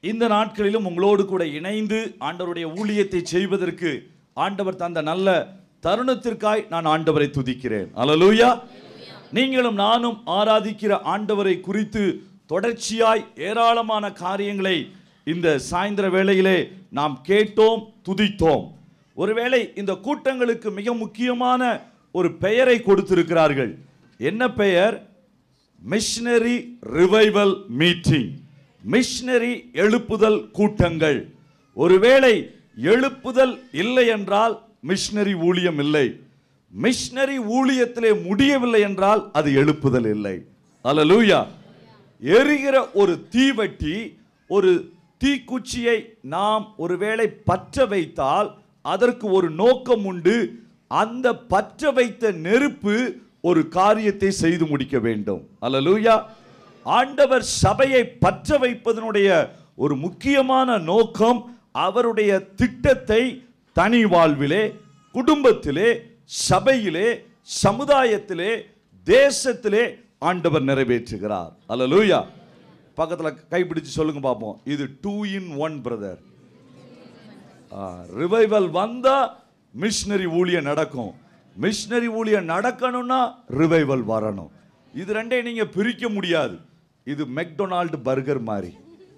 இந்த நாட்களிலும் உங்களோடு கூட இணைந்து ஆண்டவருடைய ஊழியத்தை செய்வதற்கு ஆண்டவர் தந்த நல்ல தருணத்திற்காய் நான் ஆண்டவரை துதிக்கிறேன் அல்லேலூயா நீங்களும் நானும் ஆராதிக்கிற ஆண்டவரை குறித்து தொடர்ச்சியாய் ஏராளமான காரியங்களை இந்த சாயந்தர வேளையிலே நாம் கேட்டோம் துதித்தோம் ஒருவேளை இந்த கூட்டங்களுக்கு மிக முக்கியமான ஒரு பெயரை கொடுத்திருக்கிறார்கள் என்ன பெயர் மிஷனரி ரிவைவல் மீட்டிங் மிஷனரி எழுப்புதல் கூட்டங்கள் ஒருவேளை எழுப்புதல் இல்லை என்றால் மிஷனரி ஊழியம் இல்லை மிஷனரி ஊழியத்திலே முடியவில்லை என்றால் அது எழுப்புதல் இல்லை அல்லேலூயா எரிகிற ஒரு தீவட்டி ஒரு தீக்குச்சியை நாம் ஒருவேளை பற்ற வைத்தால் அதற்கு ஒரு நோக்கம் உண்டு அந்த பற்ற வைத்த நெருப்பு ஒரு காரியத்தை செய்து முடிக்க வேண்டும் அல்லேலூயா ஆண்டவர் சபையை பற்ற வைப்பதனுடைய ஒரு முக்கியமான நோக்கம் அவருடைய திட்டத்தை தனி வாழ்விலே குடும்பத்திலே சபையிலே சமுதாயத்திலே தேசத்திலே ஆண்டவர் நிறைவேற்றுகிறார் அல்லேலூயா பக்கத்துல கைப்பிடிச்சு சொல்லுங்க பார்ப்போம் இது two in one brother revival வந்தா மிஷனரி ஊழியம் நடக்கும் மிஷனரி ஊழியம் நடக்கணும்னா ரிவைவல் வரணும் இது ரெண்டையும் நீங்க பிரிக்க முடியாது இது மெக்டொனால்டு பர்கர் மாதிரி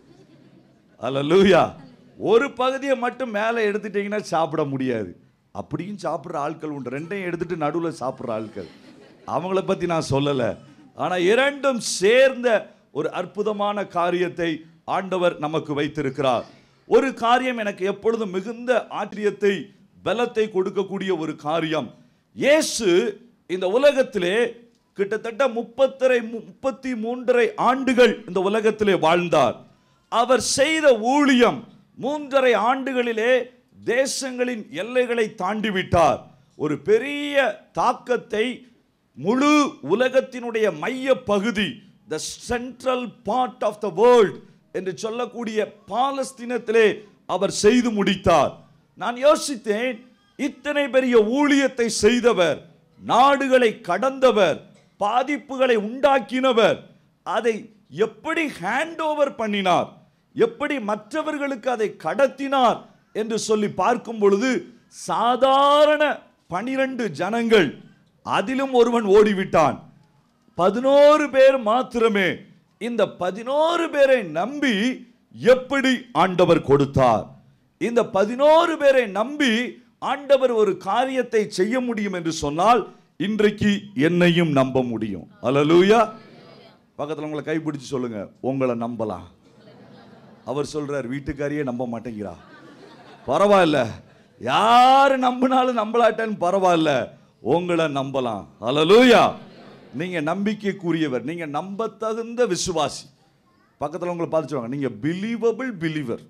அல்லேலூயா ஒரு பகுதியை மட்டும் மேலே எடுத்துட்டீங்கன்னா சாப்பிட முடியாது அப்படியும் சாப்பிட்ற ஆட்கள் உண்டு ரெண்டையும் எடுத்துட்டு நடுவில் சாப்பிட்ற ஆட்கள் அவங்கள பற்றி நான் சொல்லலை ஆனால் இரண்டும் சேர்ந்த ஒரு அற்புதமான காரியத்தை ஆண்டவர் நமக்கு வைத்திருக்கிறார் ஒரு காரியம் எனக்கு எப்பொழுதும் மிகுந்த ஆச்சரியத்தை பலத்தை கொடுக்கக்கூடிய ஒரு காரியம் இயேசு இந்த உலகத்திலே கிட்டத்தட்ட முப்பத்தரை முப்பத்தி மூன்றரை ஆண்டுகள் இந்த உலகத்திலே வாழ்ந்தார் அவர் செய்த ஊழியம் மூன்றரை ஆண்டுகளிலே தேசங்களின் எல்லைகளை தாண்டி விட்டார் ஒரு பெரிய தாக்கத்தை முழு உலகத்தினுடைய மைய பகுதி the central part of the world என்று சொல்லக்கூடிய பாலஸ்தீனத்திலே அவர் செய்து முடித்தார் நான் யோசித்தேன் இத்தனை பெரிய ஊழியத்தை செய்தவர் நாடுகளை கடந்தவர் பாதிப்புகளை உண்டாக்கினவர் அதை எப்படி ஹேண்ட் ஓவர் பண்ணினார் எப்படி மற்றவர்களுக்கு அதை கடத்தினார் என்று சொல்லி பார்க்கும் பொழுது சாதாரண பனிரெண்டு ஜனங்கள் அதிலும் ஒருவன் ஓடிவிட்டான் பதினோரு பேர் மாத்திரமே இந்த பதினோரு பேரை நம்பி எப்படி ஆண்டவர் கொடுத்தார் இந்த பதினோரு பேரை நம்பி ஆண்டவர் ஒரு காரியத்தை செய்ய முடியும் என்று சொன்னால் இன்றைக்கு என்னையும் நம்ப முடியும் அல்லேலூயா பக்கத்துல உங்களை கைப்பிடிச்சு சொல்லுங்க உங்களை நம்பலாம் அவர் சொல்றார் வீட்டுக்காரியே நம்ப மாட்டேங்கிறா பரவாயில்ல யாரு நம்பினாலும் நம்பலாட்டேன்னு பரவாயில்ல உங்களை நம்பலாம் அல்லேலூயா நீங்க நம்பிக்கைக்குரியவர் நீங்க நம்பத்தகுந்த விசுவாசி பக்கத்துல உங்களை பார்த்து சொல்லுவாங்க நீங்க பிலீவபிள் பிலீவர்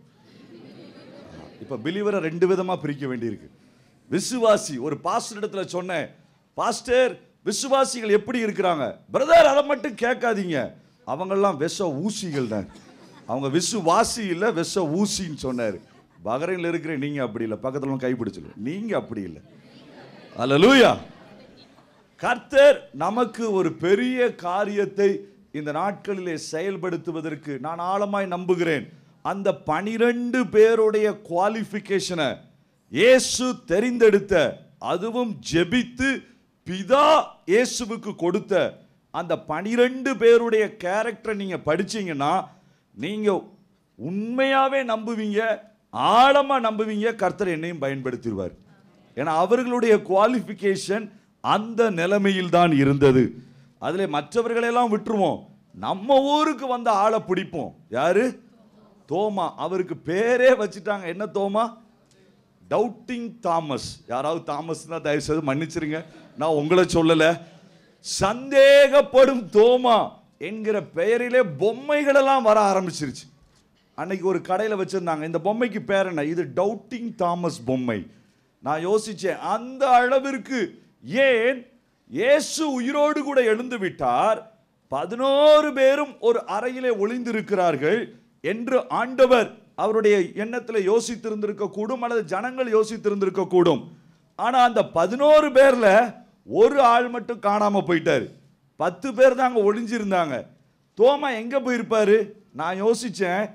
இப்ப பிலீவரை ரெண்டு விதமா பிரிக்க வேண்டியிருக்கு விசுவாசி ஒரு பாஸ்டர் இடத்துல சொன்னேன் பாஸ்டர் விசுவாசிகள் எப்படி இருக்கிறாங்க பிரதர் அதை மட்டும் கேட்காதீங்க அவங்கெல்லாம் விஷ ஊசிகள் தான் அவங்க விசுவாசி இல்லை விஷ ஊசின்னு சொன்னார் பகரையில் இருக்கிற நீங்க அப்படி இல்லை பக்கத்துல உள்ள கை பிடிச்சிடும் நீங்க அப்படி இல்லை அல்லேலூயா கர்த்தர் நமக்கு ஒரு பெரிய காரியத்தை இந்த நாட்களிலே செயல்படுத்துவதற்கு நான் ஆழமாய் நம்புகிறேன் அந்த பனிரெண்டு பேருடைய குவாலிஃபிகேஷனை இயேசு தெரிந்தெடுத்த அதுவும் ஜெபித்து பிதா இயேசுவுக்கு கொடுத்த அந்த பனிரெண்டு பேருடைய கேரக்டரை நீங்க படிச்சீங்கன்னா நீங்க உண்மையாவே நம்புவீங்க ஆழமா நம்புவீங்க கர்த்தர் என்னையும் பயன்படுத்திடுவார் ஏன்னா அவர்களுடைய குவாலிஃபிகேஷன் அந்த நிலைமையில் தான் இருந்தது அதில் மற்றவர்களெல்லாம் விட்டுருவோம் நம்ம ஊருக்கு வந்த ஆளை பிடிப்போம் யாரு தோமா அவருக்கு பேரே வச்சுட்டாங்க என்ன தோமா டவுட்டிங் தாமஸ் யாராவது தாமஸ் தான் தயவு செய்து மன்னிச்சிருங்க நான் உங்களை சொல்லலை சந்தேகப்படும் தோமா என்கிற பெயரிலே பொம்மைகளெல்லாம் வர ஆரம்பிச்சிருச்சு அன்னைக்கு ஒரு கடையில் வச்சிருந்தாங்க இந்த பொம்மைக்கு பேர் என்ன இது டவுட்டிங் தாமஸ் பொம்மை நான் யோசிச்சேன் அந்த அளவிற்கு ஏன் இயேசு உயிரோடு கூட எழுந்து விட்டார் பதினோரு பேரும் ஒரு அறையிலே ஒளிந்திருக்கிறார்கள் என்று ஆண்டவர் அவருடைய எண்ணத்தில் யோசித்திருந்திருக்க கூடும் அல்லது ஜனங்கள் யோசித்திருந்திருக்க கூடும் ஆனா அந்த பதினோரு பேர்ல ஒரு ஆள் மட்டும் காணாம போயிட்டாரு பத்து பேர் தான் அங்க ஒளிஞ்சிருந்தாங்க தோமா எங்க போயிருப்பாரு நான் யோசிச்சேன்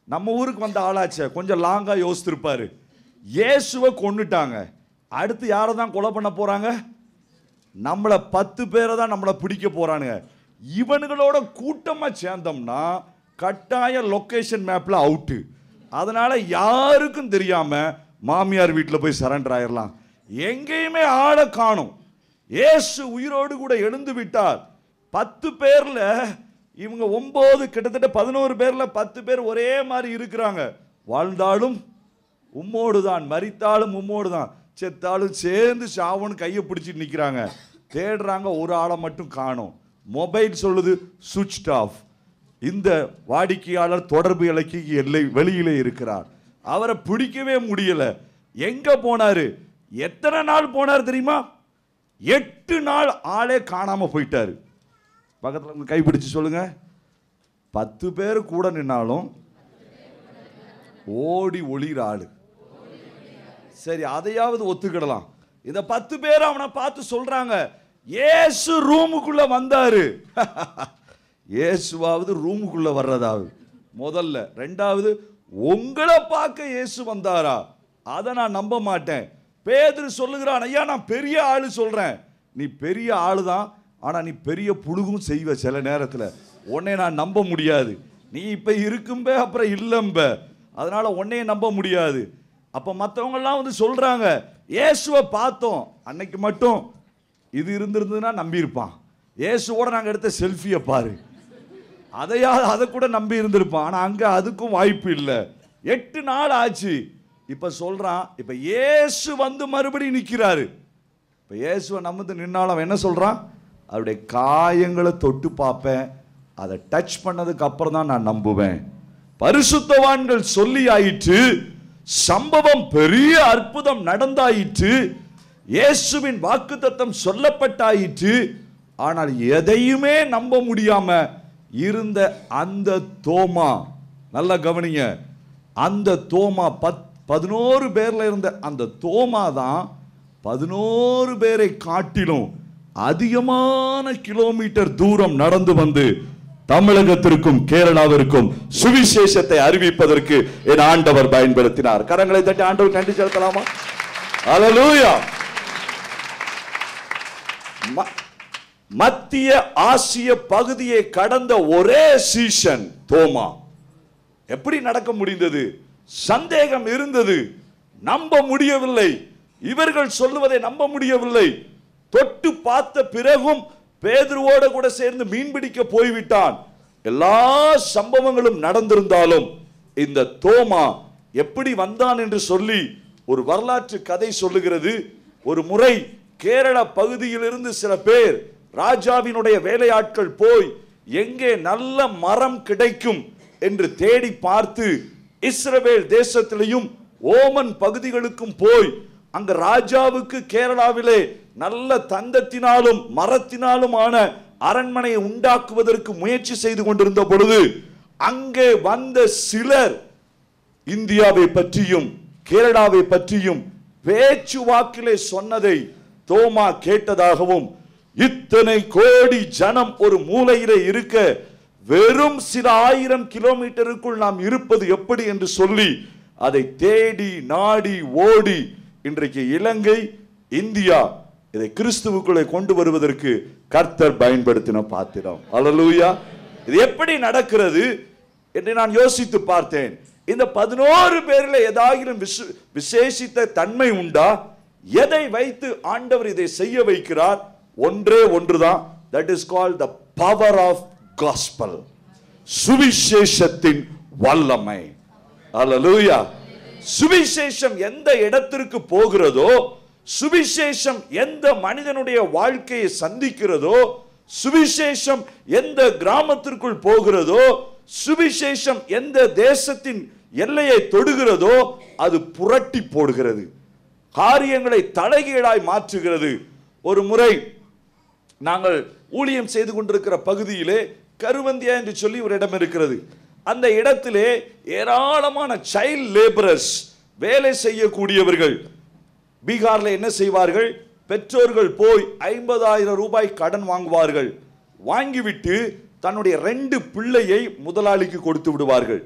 நம்ம ஊருக்கு வந்த ஆளாச்சே கொஞ்சம் லாங்கா யோசித்திருப்பாரு இயேசுவை கொன்னுட்டாங்க அடுத்து யாரை தான் கொலை பண்ண போறாங்க நம்மளை பத்து பேரை தான் நம்மளை பிடிக்க போறானுங்க இவனுங்களோட கூட்டமா சேர்ந்தோம்னா கட்டாய லொகேஷன் மேப்ல அவுட்டு அதனால யாருக்கும் தெரியாம மாமியார் வீட்டில் போய் சரண்டர் ஆயிரலாம் எங்கேயுமே ஆளை காணும் இயேசு உயிரோடு கூட எழுந்து விட்டார் பத்து பேர்ல இவங்க ஒன்பது கிட்டத்தட்ட பதினோரு பேர்ல பத்து பேர் ஒரே மாதிரி இருக்கிறாங்க வாழ்ந்தாலும் உம்மோடு தான் மரித்தாலும் உம்மோடு தான் செத்தாலும் சேர்ந்து சாவன்னு கையை பிடிச்சிட்டு நிற்கிறாங்க தேடுறாங்க ஒரு ஆளை மட்டும் காணும் மொபைல் சொல்லுது சுவிட்ச் ஆஃப் இந்த வாடிக்கையாளர் தொடர்பு இலக்கு எல்லை வெளியிலே இருக்கிறார் அவரை பிடிக்கவே முடியல எங்க போனாரு எத்தனை நாள் போனார் தெரியுமா எட்டு நாள் ஆளே காணாம போயிட்டாரு பக்கத்துல உங்க கை பிடிச்சு சொல்லுங்க பத்து பேர் கூட நின்னாலும் ஓடி ஒளிகிற ஆளு சரி அதையாவது ஒத்துக்கிடலாம் இந்த பத்து பேர் அவனை பார்த்து சொல்றாங்க இயேசு ரூமுக்குள்ள வந்தாரு இயேசுவாவது ரூமுக்குள்ள வர்றதாவது முதல்ல ரெண்டாவது உங்களை பார்க்க இயேசு வந்தாரா அதை நான் நம்ப மாட்டேன் பேதுரு சொல்லுகிறான் ஐயா நான் பெரிய ஆளு சொல்றேன் நீ பெரிய ஆளு தான் ஆனா நீ பெரிய புழுகும் செய்வ சில நேரத்துல உன்னை நான் நம்ப முடியாது நீ இப்ப இருக்கும்ப அப்புறம் இல்லம்ப அதனால உன்னைய நம்ப முடியாது அப்ப மத்தவங்க எல்லாம் வந்து சொல்றாங்க இயேசுவை பார்த்தோம் அன்னைக்கு மட்டும் இது இருந்திருந்ததுன்னா நம்பியிருப்பான் இயேசுவோட நாங்க எடுத்த செல்ஃபியை பாரு அதையா அதை கூட நம்பி இருந்திருப்பான் ஆனா அங்க அதுக்கும் வாய்ப்பு இல்லை எட்டு நாள் ஆச்சு இப்ப சொல்றான் இப்ப இயேசு வந்து மறுபடியும் நிக்கிறாரு இப்ப இயேசுவை நம்பந்து நின்னாலும் அவன் என்ன சொல்றான் அவருடைய காயங்களை தொட்டு பார்ப்பேன் அதை டச் பண்ணதுக்கு அப்புறம் தான் நான் நம்புவேன் பரிசுத்தவான்கள் சொல்லி ஆயிற்று சம்பவம் பெரிய அற்புதம் நடந்தாயிற்று இயேசுவின் வாக்குத்தத்தம் சொல்லப்பட்டாயிற்று ஆனால் எதையுமே நம்ப முடியாம இருந்த அந்த தோமா நல்லா கவனிங்க அந்த தோமா பத் பதினோரு பேர்ல இருந்த அந்த தோமா தான் பதினோரு பேரை காட்டிலும் அதிகமான கிலோமீட்டர் தூரம் நடந்து வந்து தமிழகத்திற்கும் கேரளாவிற்கும் சுவிசேஷத்தை அறிவிப்பதற்கு என் ஆண்டவர் பயன்படுத்தினார் கரங்களை தட்டி ஆண்டவர் நன்றி செலுத்தலாமா அல்லேலூயா ம- மத்திய ஆசிய பகுதியை கடந்த ஒரே சீசன் தோமா எப்படி நடக்க முடிந்தது சந்தேகம் இருந்தது நம்ப முடியவில்லை இவர்கள் சொல்லுவதை நம்ப முடியவில்லை தொட்டு பார்த்த பிறகும் பேதுருவோட கூட சேர்ந்து மீன்பிடிக்க போய்விட்டான் எல்லா சம்பவங்களும் நடந்திருந்தாலும் இந்த தோமா எப்படி வந்தான் என்று சொல்லி ஒரு வரலாற்று கதை சொல்லுகிறது ஒரு முறை கேரள பகுதியிலிருந்து சில பேர் ராஜாவினுடைய வேலையாட்கள் போய் எங்கே நல்ல மரம் கிடைக்கும் என்று தேடி பார்த்து இஸ்ரவேல் தேசத்திலையும் ஓமன் பகுதிகளுக்கும் போய் அங்க ராஜாவுக்கு கேரளாவிலே நல்ல தந்தத்தினாலும் மரத்தினாலும் ஆன அரண்மனையை உண்டாக்குவதற்கு முயற்சி செய்து கொண்டிருந்த பொழுது அங்கே வந்த சிலர் இந்தியாவை பற்றியும் கேரளாவை பற்றியும் பேச்சுவாக்கிலே சொன்னதை தோமா கேட்டதாகவும் இத்தனை கோடி ஜனம் ஒரு மூலையிலே இருக்க வெறும் சில ஆயிரம் கிலோமீட்டருக்குள் நாம் இருப்பது எப்படி என்று சொல்லி அதை தேடி நாடி ஓடி இன்றைக்கு இலங்கை இந்தியா இதை கிறிஸ்துவுக்குள்ளே கொண்டு வருவதற்கு கர்த்தர் பயன்படுத்தின பாத்திரம் அல்லேலூயா இது எப்படி நடக்கிறது என்று நான் யோசித்து பார்த்தேன் இந்த பதினோரு பேரில் ஏதாகிலும் விசு- விசேஷித்த தன்மை உண்டா எதை வைத்து ஆண்டவர் இதை செய்ய வைக்கிறார் ஒன்றே ஒன்றுதான் that is call the power of gospel சுவிசேஷத்தின் வல்லமை அல்லேலூயா சுவிசேஷம் எந்த இடத்திற்கு போகிறதோ சுவிசேஷம் எந்த மனிதனுடைய வாழ்க்கையை சந்திக்கிறதோ சுவிசேஷம் எந்த கிராமத்திற்குள் போகிறதோ சுவிசேஷம் எந்த தேசத்தின் எல்லையை தொடுகிறதோ அது புரட்டி போடுகிறது காரியங்களை தலைகீழாய் மாற்றுகிறது ஒரு முறை நாங்கள் ஊழியம் செய்து கொண்டிருக்கிற பகுதியிலே கருவந்தியா என்று சொல்லி ஒரு இடம் இருக்கிறது அந்த இடத்திலே ஏராளமான சைல்ட் லேபரர்ஸ் வேலை செய்யக்கூடியவர்கள் பீகார்ல என்ன செய்வார்கள் பெற்றோர்கள் போய் ஐம்பதாயிரம் ரூபாய் கடன் வாங்குவார்கள் வாங்கிவிட்டு தன்னுடைய ரெண்டு பிள்ளையை முதலாளிக்கு கொடுத்து விடுவார்கள்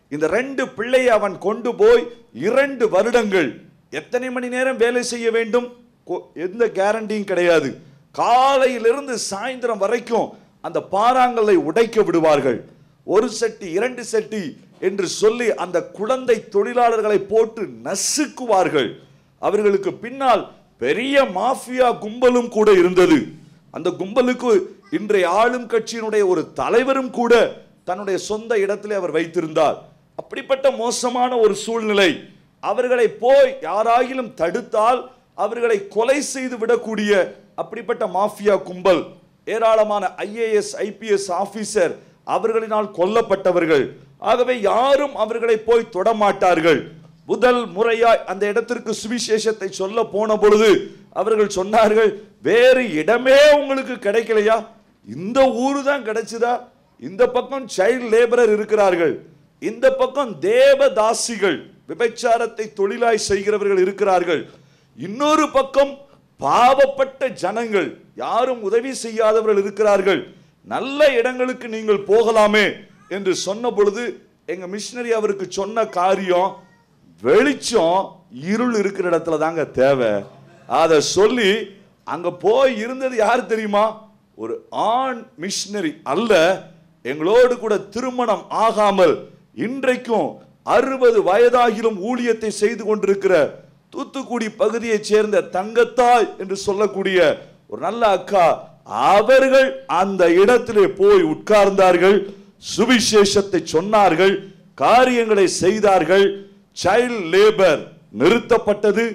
இந்த ரெண்டு பிள்ளையை அவன் கொண்டு போய் இரண்டு வருடங்கள் எத்தனை மணி நேரம் வேலை செய்ய வேண்டும் கொ- எந்த கேரண்டியும் கிடையாது காலையிலிருந்து சாயந்தரம் வரைக்கும் அந்த பாறாங்கல்லை உடைக்க விடுவார்கள் ஒரு சட்டி இரண்டு சட்டி என்று சொல்லி அந்த குழந்தை தொழிலாளர்களை போட்டு நசுக்குவார்கள் அவர்களுக்கு பின்னால் பெரிய மாஃபியா கும்பலும் கூட இருந்தது அந்த கும்பலுக்கு இன்றைய ஆளும் கட்சியினுடைய ஒரு தலைவரும் கூட தன்னுடைய சொந்த இடத்திலே அவர் வைத்திருந்தார் அப்படிப்பட்ட மோசமான ஒரு சூழ்நிலை அவர்களை போய் யாராகிலும் தடுத்தால் அவர்களை கொலை செய்து விடக்கூடிய அப்படிப்பட்ட மாஃபியா கும்பல் ஏராளமான ஐஏஎஸ் ஐபிஎஸ் ஆபீசர் அவர்களினால் கொல்லப்பட்டவர்கள் ஆகவே யாரும் அவர்களை போய் தொடமாட்டார்கள் முதல் முறையாய் அந்த இடத்திற்கு சுவிசேஷத்தை சொல்ல போன பொழுது அவர்கள் சொன்னார்கள் வேறு இடமே உங்களுக்கு கிடைக்கலையா இந்த ஊரு தான் கிடைச்சதா இந்த பக்கம் சைல்ட் லேபரர் இருக்கிறார்கள் இந்த பக்கம் தேவதாசிகள் விபச்சாரத்தை தொழிலாய் செய்கிறவர்கள் இருக்கிறார்கள் இன்னொரு பக்கம் பாவப்பட்ட ஜனங்கள் யாரும் உதவி செய்யாதவர்கள் இருக்கிறார்கள் நல்ல இடங்களுக்கு நீங்கள் போகலாமே என்று சொன்ன பொழுது எங்க மிஷினரி அவருக்கு சொன்ன காரியம் வெளிச்சம் இருள் இருக்கிற இடத்துல தாங்க தேவை அதை சொல்லி அங்க போய் இருந்தது யார் தெரியுமா ஒரு ஆண் மிஷினரி அல்ல எங்களோடு கூட திருமணம் ஆகாமல் இன்றைக்கும் அறுபது வயதாகிலும் ஊழியத்தை செய்து கொண்டிருக்கிற தூத்துக்குடி பகுதியைச் சேர்ந்த தங்கத்தாய் என்று சொல்லக்கூடிய ஒரு நல்ல அக்கா அவர்கள் அந்த இடத்திலே போய் உட்கார்ந்தார்கள் சுவிசேஷத்தை சொன்னார்கள் காரியங்களை செய்தார்கள் சைல்ட் லேபர் நிறுத்தப்பட்டது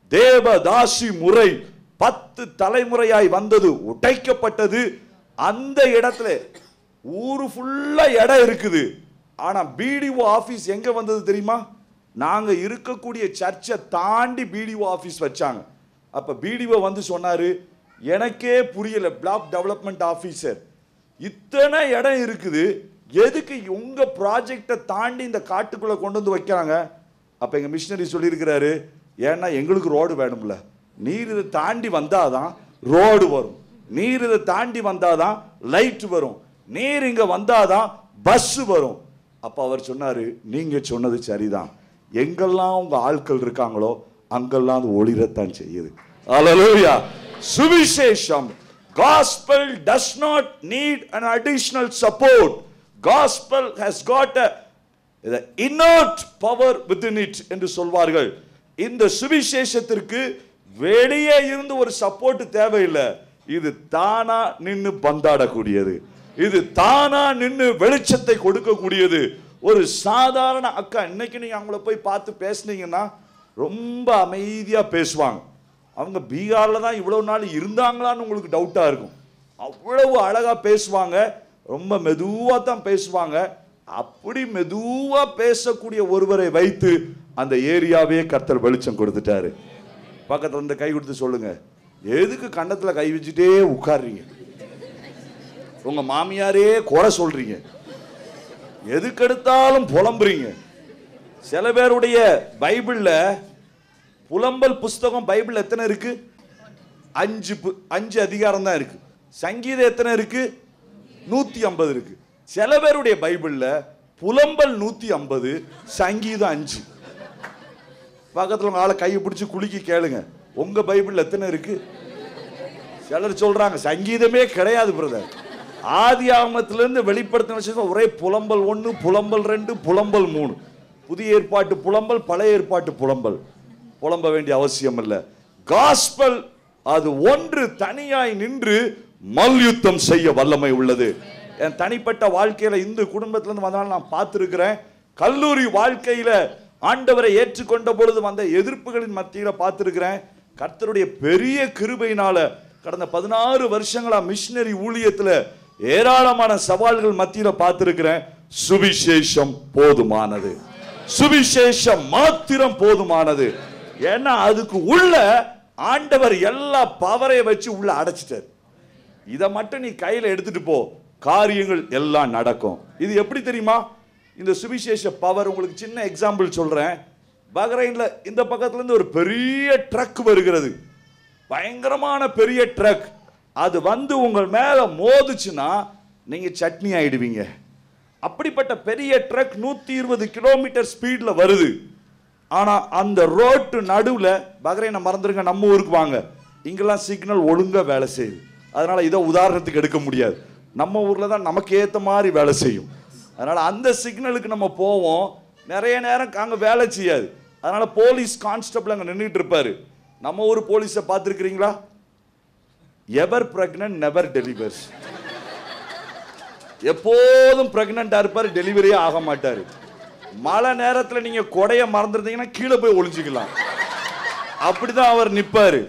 தேவதாசி முறை பத்து தலைமுறையாய் வந்தது உடைக்கப்பட்டது அந்த இடத்துல ஊரு ஃபுல்லா இடம் இருக்குது ஆனா பிடிஓ ஆபீஸ் எங்க வந்தது தெரியுமா நாங்க இருக்கக்கூடிய சர்ச்சை தாண்டி பிடிஓ ஆபீஸ் வச்சாங்க அப்ப பிடிஓ வந்து சொன்னாரு எனக்கே புரியல பிளாக் டெவலப்மெண்ட் ஆபீசர் இத்தனை இடம் இருக்குது எதுக்கு உங்க ப்ராஜெக்டை தாண்டி இந்த காட்டுக்குள்ள கொண்டு வந்து வைக்கிறாங்க அப்ப எங்க மிஷினரி சொல்லியிருக்கிறாரு ஏன்னா எங்களுக்கு ரோடு வேணும்ல நீர் இதை தாண்டி வந்தாதான் ரோடு வரும் நீர் இதை தாண்டி வந்தாதான் லைட் வரும் நீர் இங்க வந்தாதான் பஸ் வரும் அப்ப அவர் சொன்னாரு நீங்க சொன்னது சரிதான் எங்கெல்லாம் உங்க ஆட்கள் இருக்காங்களோ அங்கெல்லாம் அது ஒளிரத்தான் செய்யுது அல்லேலூயா சுவிசேஷம் gospel does not need an additional support gospel has got a the inert power within it என்று சொல்வார்கள் இந்த சுவிசேஷத்திற்கு வெளியே இருந்து ஒரு சப்போர்ட் தேவையில்லை இது தானா நின்னு பந்தாடக்கூடியது இது தானா நின்னு வெளிச்சத்தை கொடுக்கக்கூடியது ஒரு சாதாரண அக்கா இன்னைக்கு நீங்க அவங்கள போய் பார்த்து பேசுனீங்கன்னா ரொம்ப அமைதியா பேசுவாங்க அவங்க பீகார்ல தான் இவ்வளவு நாள் இருந்தாங்களான்னு உங்களுக்கு டவுட்டா இருக்கும் அவ்வளவு அழகா பேசுவாங்க ரொம்ப மெதுவா தான் பேசுவாங்க அப்படி மெதுவா பேசக்கூடிய ஒருவரை வைத்து அந்த ஏரியாவே கர்த்தர் வெளிச்சம் கொடுத்துட்டாரு பக்கத்துல இருந்து கை கொடுத்து சொல்லுங்க எதுக்கு கண்டத்துல கை வச்சுட்டே உட்கார்றீங்க உங்க மாமியாரே குறை சொல்றீங்க எதுக்கு எடுத்தாலும் புலம்புறீங்க சில பேருடைய பைபிள்ல புலம்பல் புஸ்தகம் பைபிள் எத்தனை இருக்கு அஞ்சு பு- அஞ்சு அதிகாரம் தான் இருக்கு சங்கீதம் எத்தனை இருக்கு நூத்தி ஐம்பது இருக்கு சில பேருடைய பைபிள்ல புலம்பல் நூத்தி ஐம்பது சங்கீதம் அஞ்சு பக்கத்துல உங்க ஆளை கையை பிடிச்சி குலுக்கி கேளுங்க உங்க பைபிள்ல எத்தனை இருக்கு சிலர் சொல்றாங்க சங்கீதமே கிடையாது பிரதர் ஆதி ஆகமத்திலிருந்து வெளிப்படுத்தின விஷயம் ஒரே புலம்பல் ஒன்று புலம்பல் ரெண்டு புலம்பல் மூணு புதிய ஏற்பாட்டு புலம்பல் பழைய ஏற்பாட்டு புலம்பல் புலம்ப வேண்டிய அவசியம் இல்லை காஸ்பல் அது ஒன்று தனியாய் நின்று மல்யுத்தம் செய்ய வல்லமை உள்ளது என் தனிப்பட்ட வாழ்க்கையில இந்து குடும்பத்துல இருந்து வந்தாலும் நான் பார்த்திருக்கிறேன் கல்லூரி வாழ்க்கையில ஆண்டவரை ஏற்றுக்கொண்ட பொழுது வந்த எதிர்ப்புகளின் மத்தியில பார்த்திருக்கிறேன் கர்த்தருடைய பெரிய கிருபையினால கடந்த பதினாறு வருஷங்களா மிஷினரி ஊழியத்துல ஏராளமான சவால்கள் மத்தியில பார்த்திருக்கிறேன் சுவிசேஷம் போதுமானது சுவிசேஷம் மாத்திரம் போதுமானது ஏன்னா அதுக்கு உள்ள ஆண்டவர் எல்லா பவரை வச்சு உள்ள அடைச்சிட்டார் இதை மட்டும் நீ கையில எடுத்துட்டு போ காரியங்கள் எல்லாம் நடக்கும் இது எப்படி தெரியுமா இந்த சுவிசேஷ பவர் உங்களுக்கு சின்ன எக்ஸாம்பிள் சொல்றேன் பஹ்ரைன்ல இந்த பக்கத்துல இருந்து ஒரு பெரிய ட்ரக் வருகிறது பயங்கரமான பெரிய ட்ரக் அது வந்து உங்கள் மேல மோதுச்சுன்னா நீங்க சட்னி ஆயிடுவீங்க அப்படிப்பட்ட பெரிய ட்ரக் நூத்தி இருபது கிலோமீட்டர் ஸ்பீட்ல வருது ஆனா அந்த ரோட்டு நடுவுல பக்ரைனை மறந்துருங்க நம்ம ஊருக்கு வாங்க இங்கெல்லாம் சிக்னல் ஒழுங்கா வேலை செய்யுது அதனால இதை உதாரணத்துக்கு எடுக்க முடியாது நம்ம ஊர்ல தான் நமக்கு ஏத்த மாதிரி வேலை செய்யும் அதனால அந்த சிக்னலுக்கு நம்ம போவோம் நிறைய நேரம் அங்க வேலை செய்யாது அதனால போலீஸ் கான்ஸ்டபிள் அங்க நின்றுட்டு இருப்பாரு நம்ம ஊர் போலீஸை பார்த்துருக்கிறீங்களா எவர் பிரெக்னன்ட் நெவர் டெலிவர்ஸ் எப்போதும் பிரெக்னண்டா இருப்பாரு டெலிவரியே ஆக மாட்டாரு மழை நேரத்துல நீங்க கொடைய மறந்துருந்தீங்கன்னா கீழே போய் ஒளிஞ்சுக்கலாம் அப்படிதான் அவர் நிப்பாரு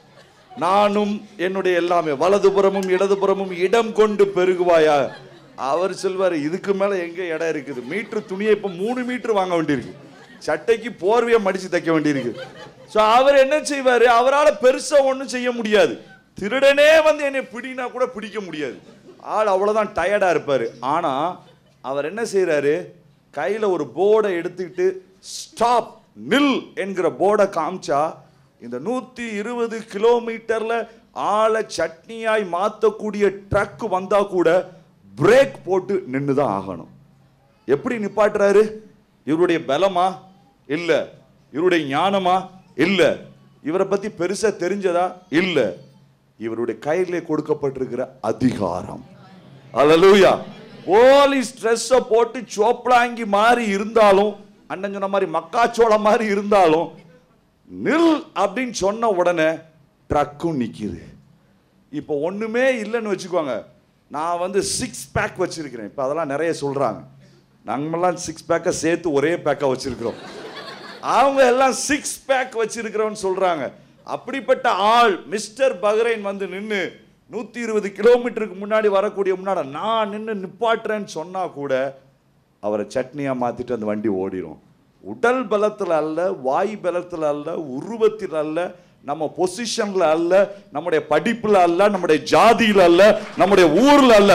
நானும் என்னுடைய எல்லாமே வலதுபுறமும் இடதுபுறமும் இடம் கொண்டு பெருகுவாயா அவர் சொல்வாரு இதுக்கு மேல எங்க இடம் இருக்குது மீட்டர் துணியை இப்ப மூணு மீட்டர் வாங்க வேண்டியிருக்கு சட்டைக்கு போர்வையை மடிச்சு தைக்க வேண்டியிருக்கு சோ அவர் என்ன செய்வாரு அவரால் பெருசா ஒண்ணும் செய்ய முடியாது திருடனே வந்து என்னை பிடினா கூட பிடிக்க முடியாது ஆள் அவ்வளவுதான் டயர்டா இருப்பாரு ஆனா அவர் என்ன செய்றாரு கையில ஒரு போர்டை எடுத்துக்கிட்டு ஸ்டாப் நில் என்கிற போர்டை காமிச்சா இந்த நூத்தி இருபது கிலோமீட்டர்ல ஆளை சட்னியாய் மாத்தக்கூடிய ட்ரக் வந்தா கூட பிரேக் போட்டு நின்று தான் ஆகணும் எப்படி நிப்பாட்டுறாரு இவருடைய பலமா இல்ல இவருடைய ஞானமா இல்ல இவரை பத்தி பெருசா தெரிஞ்சதா இல்ல இவருடைய கையிலே கொடுக்கப்பட்டிருக்கிற அதிகாரம் அல்லேலூயா போலீஸ் ட்ரெஸ்ஸை போட்டு சோப்பலாங்கி மாதிரி இருந்தாலும் அண்ணன் சொன்ன மாதிரி மக்காச்சோளம் மாதிரி இருந்தாலும் நில் அப்படின்னு சொன்ன உடனே ட்ரக்கும் நிக்குது இப்போ ஒண்ணுமே இல்லைன்னு வச்சுக்கோங்க நான் வந்து சிக்ஸ் பேக் வச்சிருக்கிறேன் இப்போ அதெல்லாம் நிறைய சொல்றாங்க நம்மலாம் சிக்ஸ் பேக்கை சேர்த்து ஒரே பேக்கா வச்சிருக்கிறோம் அவங்க எல்லாம் சிக்ஸ் பேக் வச்சிருக்கிறோம்னு சொல்றாங்க அப்படிப்பட்ட ஆள் மிஸ்டர் பஹ்ரைன் வந்து நின்று நூத்தி இருபது கிலோமீட்டருக்கு முன்னாடி வரக்கூடிய முன்னாடி நான் நின்று நிப்பாட்டுறேன்னு சொன்னா கூட அவரை சட்னியா மாத்திட்டு அந்த வண்டி ஓடிரும் உடல் பலத்துல அல்ல வாய் பலத்துல அல்ல உருவத்தில் அல்ல நம்ம பொசிஷன்ல அல்ல நம்முடைய படிப்புல அல்ல நம்முடைய ஜாதியில அல்ல நம்முடைய ஊர்ல அல்ல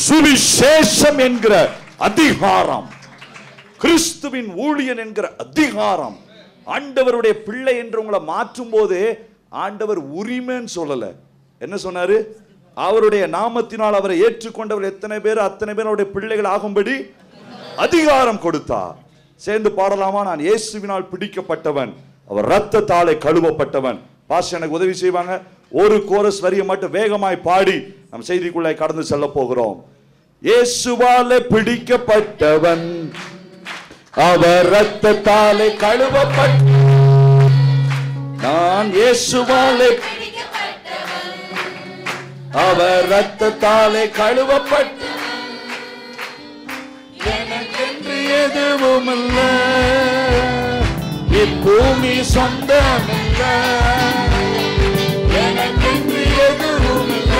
சுவிசேஷம் என்கிற அதிகாரம் கிறிஸ்துவின் ஊழியன் என்கிற அதிகாரம் ஆண்டவருடைய பிள்ளை என்று உங்களை மாற்றும் போது ஆண்டவர் உரிமைன்னு சொல்லல என்ன சொன்னாரு அவருடைய நாமத்தினால் அவரை ஏற்றுக்கொண்டவர் எத்தனை பேர் அத்தனை பேர் அவருடைய பிள்ளைகள் ஆகும்படி அதிகாரம் கொடுத்தார் சேர்ந்து பாடலாமா நான் இயேசுவினால் பிடிக்கப்பட்டவன் அவர் ரத்தத்தாலே கழுவப்பட்டவன் பாஸ் எனக்கு உதவி செய்வாங்க ஒரு கோரஸ் வரியை மட்டும் வேகமாய் பாடி நம் செய்திக்குள்ளே கடந்து செல்ல போகிறோம் இயேசுவாலே பிடிக்கப்பட்டவன் அவர் ரத்தத்தாலே கழுவப்பட்ட நான் இயேசுவாலே அவர் ரத்தத்தாலே கழுவப்பட்ட எனக்கென்று எதுவும் இல்ல இப்பூமி சொந்தமில்ல எனக்கென்று எதுவும் இல்ல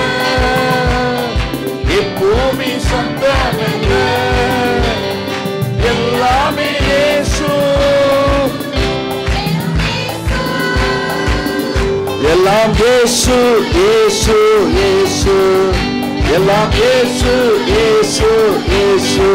இப்பூமி சொந்தமில்ல எல்லாமே இயேசு எல்லாம் இயேசு இயேசு இயேசு எல்லாம் இயேசு இயேசு இயேசு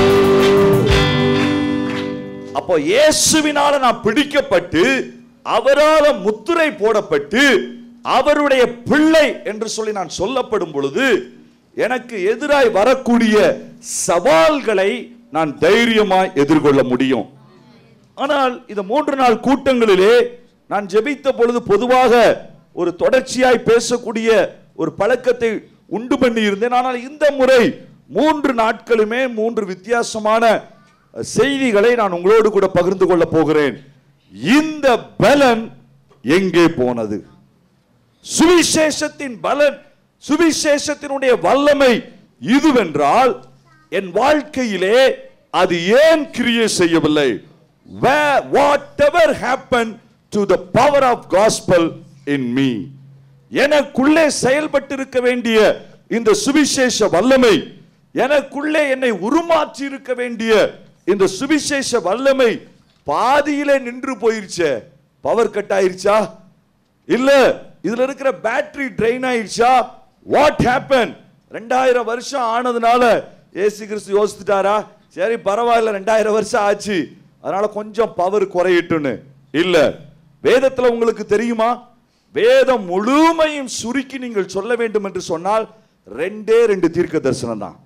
அப்போ இயேசுவினால நான் பிடிக்கப்பட்டு அவரால முத்திரை போடப்பட்டு அவருடைய பிள்ளை என்று சொல்லி நான் சொல்லப்படும் பொழுது எனக்கு எதிராய் வரக்கூடிய சவால்களை நான் தைரியமாய் எதிர்கொள்ள முடியும் ஆனால் இந்த மூன்று நாள் கூட்டங்களிலே நான் ஜெபித்த பொழுது பொதுவாக ஒரு தொடர்ச்சியாய் பேசக்கூடிய ஒரு பழக்கத்தை உண்டு பண்ணி இருந்தேன் ஆனால் இந்த முறை மூன்று நாட்களுமே மூன்று வித்தியாசமான செய்திகளை நான் உங்களோடு கூட பகிர்ந்து கொள்ள போகிறேன் இந்த பலன் எங்கே போனது சுவிசேஷத்தின் பலன் சுவிசேஷத்தினுடைய வல்லமை இதுவென்றால் என் வாழ்க்கையிலே அது ஏன் கிரியை செய்யவில்லை where whatever happened to the power of gospel in me எனக்குள்ளே செயல்பட்டிருக்க வேண்டிய இந்த சுவிசேஷ வல்லமை எனக்குள்ளே என்னை உருமாற்றி இருக்க வேண்டிய இந்த சுவிசேஷ வல்லமை பாதியிலே நின்று போயிருச்சே பவர் கட் ஆயிருச்சா இல்ல இதுல இருக்கிற பேட்டரி ட்ரெயின் ஆயிடுச்சா வாட் ஹேப்பன் ரெண்டாயிரம் வருஷம் ஆனதுனால ஏசு கிறிஸ்து யோசித்துட்டாரா சரி பரவாயில்ல ரெண்டாயிரம் வருஷம் ஆச்சு அதனால கொஞ்சம் பவர் குறையட்டுன்னு இல்ல வேதத்துல உங்களுக்கு தெரியுமா வேதம் முழுமையும் சுருக்கி நீங்கள் சொல்ல வேண்டும் என்று சொன்னால் ரெண்டே ரெண்டு தீர்க்க தரிசனம் தான்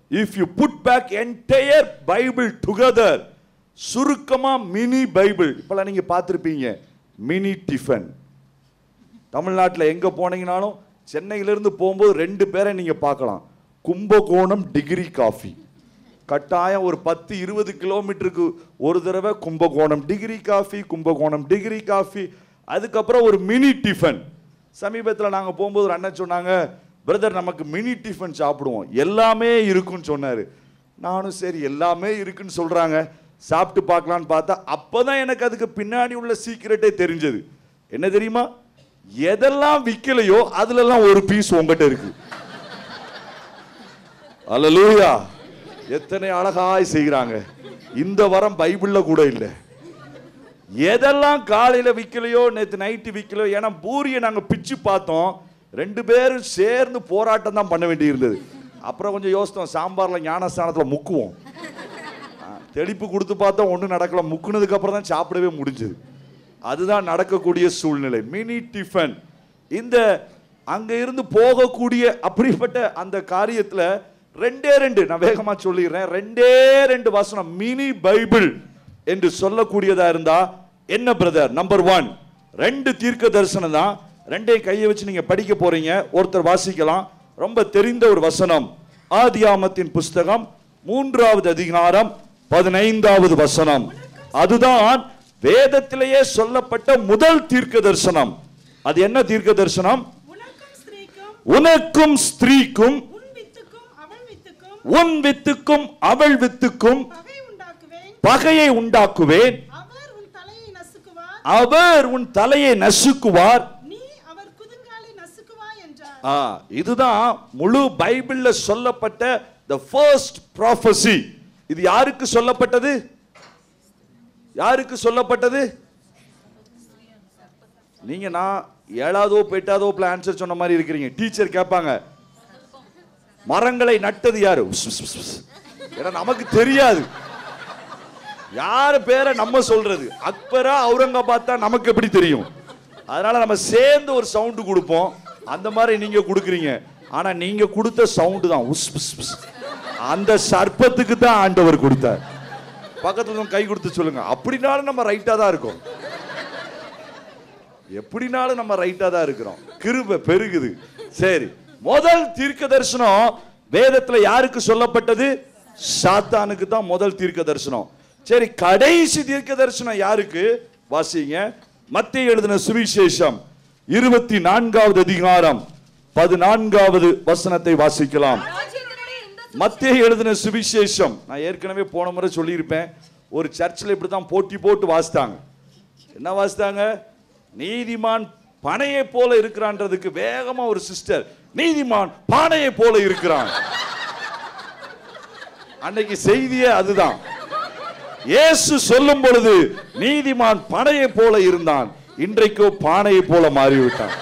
if you put back entire Bible together சுருக்கமா மினி பைபிள் இப்பெல்லாம் நீங்க பார்த்துருப்பீங்க மினி டிஃபன் தமிழ்நாட்டில் எங்கே போனீங்கனாலும் சென்னையிலிருந்து போகும்போது ரெண்டு பேரை நீங்கள் பார்க்கலாம் கும்பகோணம் டிகிரி காஃபி கட்டாயம் ஒரு பத்து இருபது கிலோமீட்டருக்கு ஒரு தடவை Kumbakonam degree coffee Kumbakonam degree coffee அதுக்கப்புறம் ஒரு மினி டிஃபன் சமீபத்தில் நாங்கள் போகும்போது ஒரு அண்ணன் சொன்னாங்க பிரதர் நமக்கு மினி டிஃபன் சாப்பிடுவோம் எல்லாமே இருக்குன்னு சொன்னார் நானும் சரி எல்லாமே இருக்குன்னு சொல்கிறாங்க சாப்பிட்டு பார்க்கலான்னு பார்த்தா அப்போ தான் எனக்கு அதுக்கு பின்னாடி உள்ள சீக்கிரட்டே தெரிஞ்சது என்ன தெரியுமா எதெல்லாம் விற்கலையோ அதுலெல்லாம் ஒரு பீஸ் உங்ககிட்ட இருக்கு அல்லேலூயா எத்தனை அழகாய் செய்கிறாங்க இந்த வாரம் பைபிள்ல கூட இல்லை எதெல்லாம் காலையில விற்கலையோ நேத்து நைட்டு விற்கலையோ ஏன்னா பூரியை நாங்க பிச்சு பார்த்தோம் ரெண்டு பேரும் சேர்ந்து போராட்டம் தான் பண்ண வேண்டி இருந்தது அப்புறம் கொஞ்சம் யோசித்தோம் சாம்பார்ல ஞானஸ்தானத்துல முக்குவோம் ஆ, தெளிப்பு கொடுத்து பார்த்தோம் ஒன்றும் நடக்கல முக்குனதுக்கு அப்புறம் தான் சாப்பிடவே முடிஞ்சது அதுதான் நடக்கக்கூடிய சூழ்நிலை மினி டிஃபன் இந்த அங்க இருந்து போகக்கூடிய அப்படிப்பட்ட அந்த காரியத்துல ரெண்டே ரெண்டு நான் வேகமா சொல்லிடுறேன் ரெண்டே ரெண்டு வசனம் மினி பைபிள் என்று சொல்லக்கூடியதா இருந்தா என்ன பிரதர் நம்பர் ஒன் ரெண்டு தீர்க்க தரிசனம் தான் ரெண்டையும் கையை வச்சு நீங்க படிக்க போறீங்க ஒருத்தர் வாசிக்கலாம் ரொம்ப தெரிந்த ஒரு வசனம் ஆதியாமத்தின் புஸ்தகம் மூன்றாவது அதிகாரம் பதினைந்தாவது வசனம் அதுதான் வேதத்திலேயே சொல்லப்பட்ட முதல் தீர்க்க தரிசனம் அது என்ன தீர்க்க தரிசனம் உனக்கும் ஸ்திரீக்கும் உனக்கும் ஸ்திரீக்கும் உன் வித்துக்கும் அவள் வித்துக்கும் உன் வித்துக்கும் அவள் வித்துக்கும் பகை உண்டாக்குவேன் பகையை உண்டாக்குவேன் அவர் உன் தலையை நசுக்குவார் அவர் உன் தலையை நசுக்குவார் நீ அவர் குதுங்காலை நசுக்குவாய் என்றார் ஆ, இதுதான் முழு பைபிள்ல சொல்லப்பட்ட the first prophecy இது யாருக்கு சொல்லப்பட்டது யாருக்கு சொல்லப்பட்டது நீங்க நான் ஏழாவதோ எட்டாவதோ ஆன்சர் சொன்ன மாதிரி இருக்கிறீங்க டீச்சர் கேட்பாங்க மரங்களை நட்டது யாரு உஸ், உஸ், உஸ், உஸ். ஏன்னா நமக்கு தெரியாது யார் பேரை நம்ம சொல்றது அக்பரா அவுரங்காபாத் தான் நமக்கு எப்படி தெரியும் அதனால நம்ம சேர்ந்து ஒரு சவுண்டு கொடுப்போம் அந்த மாதிரி நீங்க கொடுக்குறீங்க ஆனா நீங்க கொடுத்த சவுண்டு தான் உஸ் உஸ் உஸ். அந்த சர்ப்பத்துக்கு தான் ஆண்டவர் கொடுத்தார் பக்கத்துல இருக்கவங்க கை கொடுத்து சொல்லுங்க அப்படினாலும் நம்ம ரைட்டா தான் இருக்கோம் எப்படினாலும் நம்ம ரைட்டா தான் இருக்கிறோம் கிருபை பெருகுது சரி முதல் தீர்க்க தரிசனம் வேதத்துல யாருக்கு சொல்லப்பட்டது சாத்தானுக்கு தான் முதல் தீர்க்க தரிசனம் சரி கடைசி தீர்க்க தரிசனம் யாருக்கு வாசிங்க மத்திய எழுதின சுவிசேஷம் இருபத்தி நான்காவது அதிகாரம் பதினான்காவது வசனத்தை வாசிக்கலாம் மத்திய எழுதின சுவிசேஷம் நான் ஏற்கனவே போன முறை சொல்லியிருப்பேன் ஒரு சர்ச்சில் இப்படி தான் போட்டி போட்டு வாசித்தாங்க என்ன வாசித்தாங்க நீதிமான் பனையை போல இருக்கிறான்றதுக்கு வேகமா ஒரு சிஸ்டர் நீதிமான் பானையை போல இருக்கிறான் அன்னைக்கு செய்தியே அதுதான் இயேசு சொல்லும் பொழுது நீதிமான் பனையை போல இருந்தான் இன்றைக்கோ பானையை போல மாறிவிட்டான்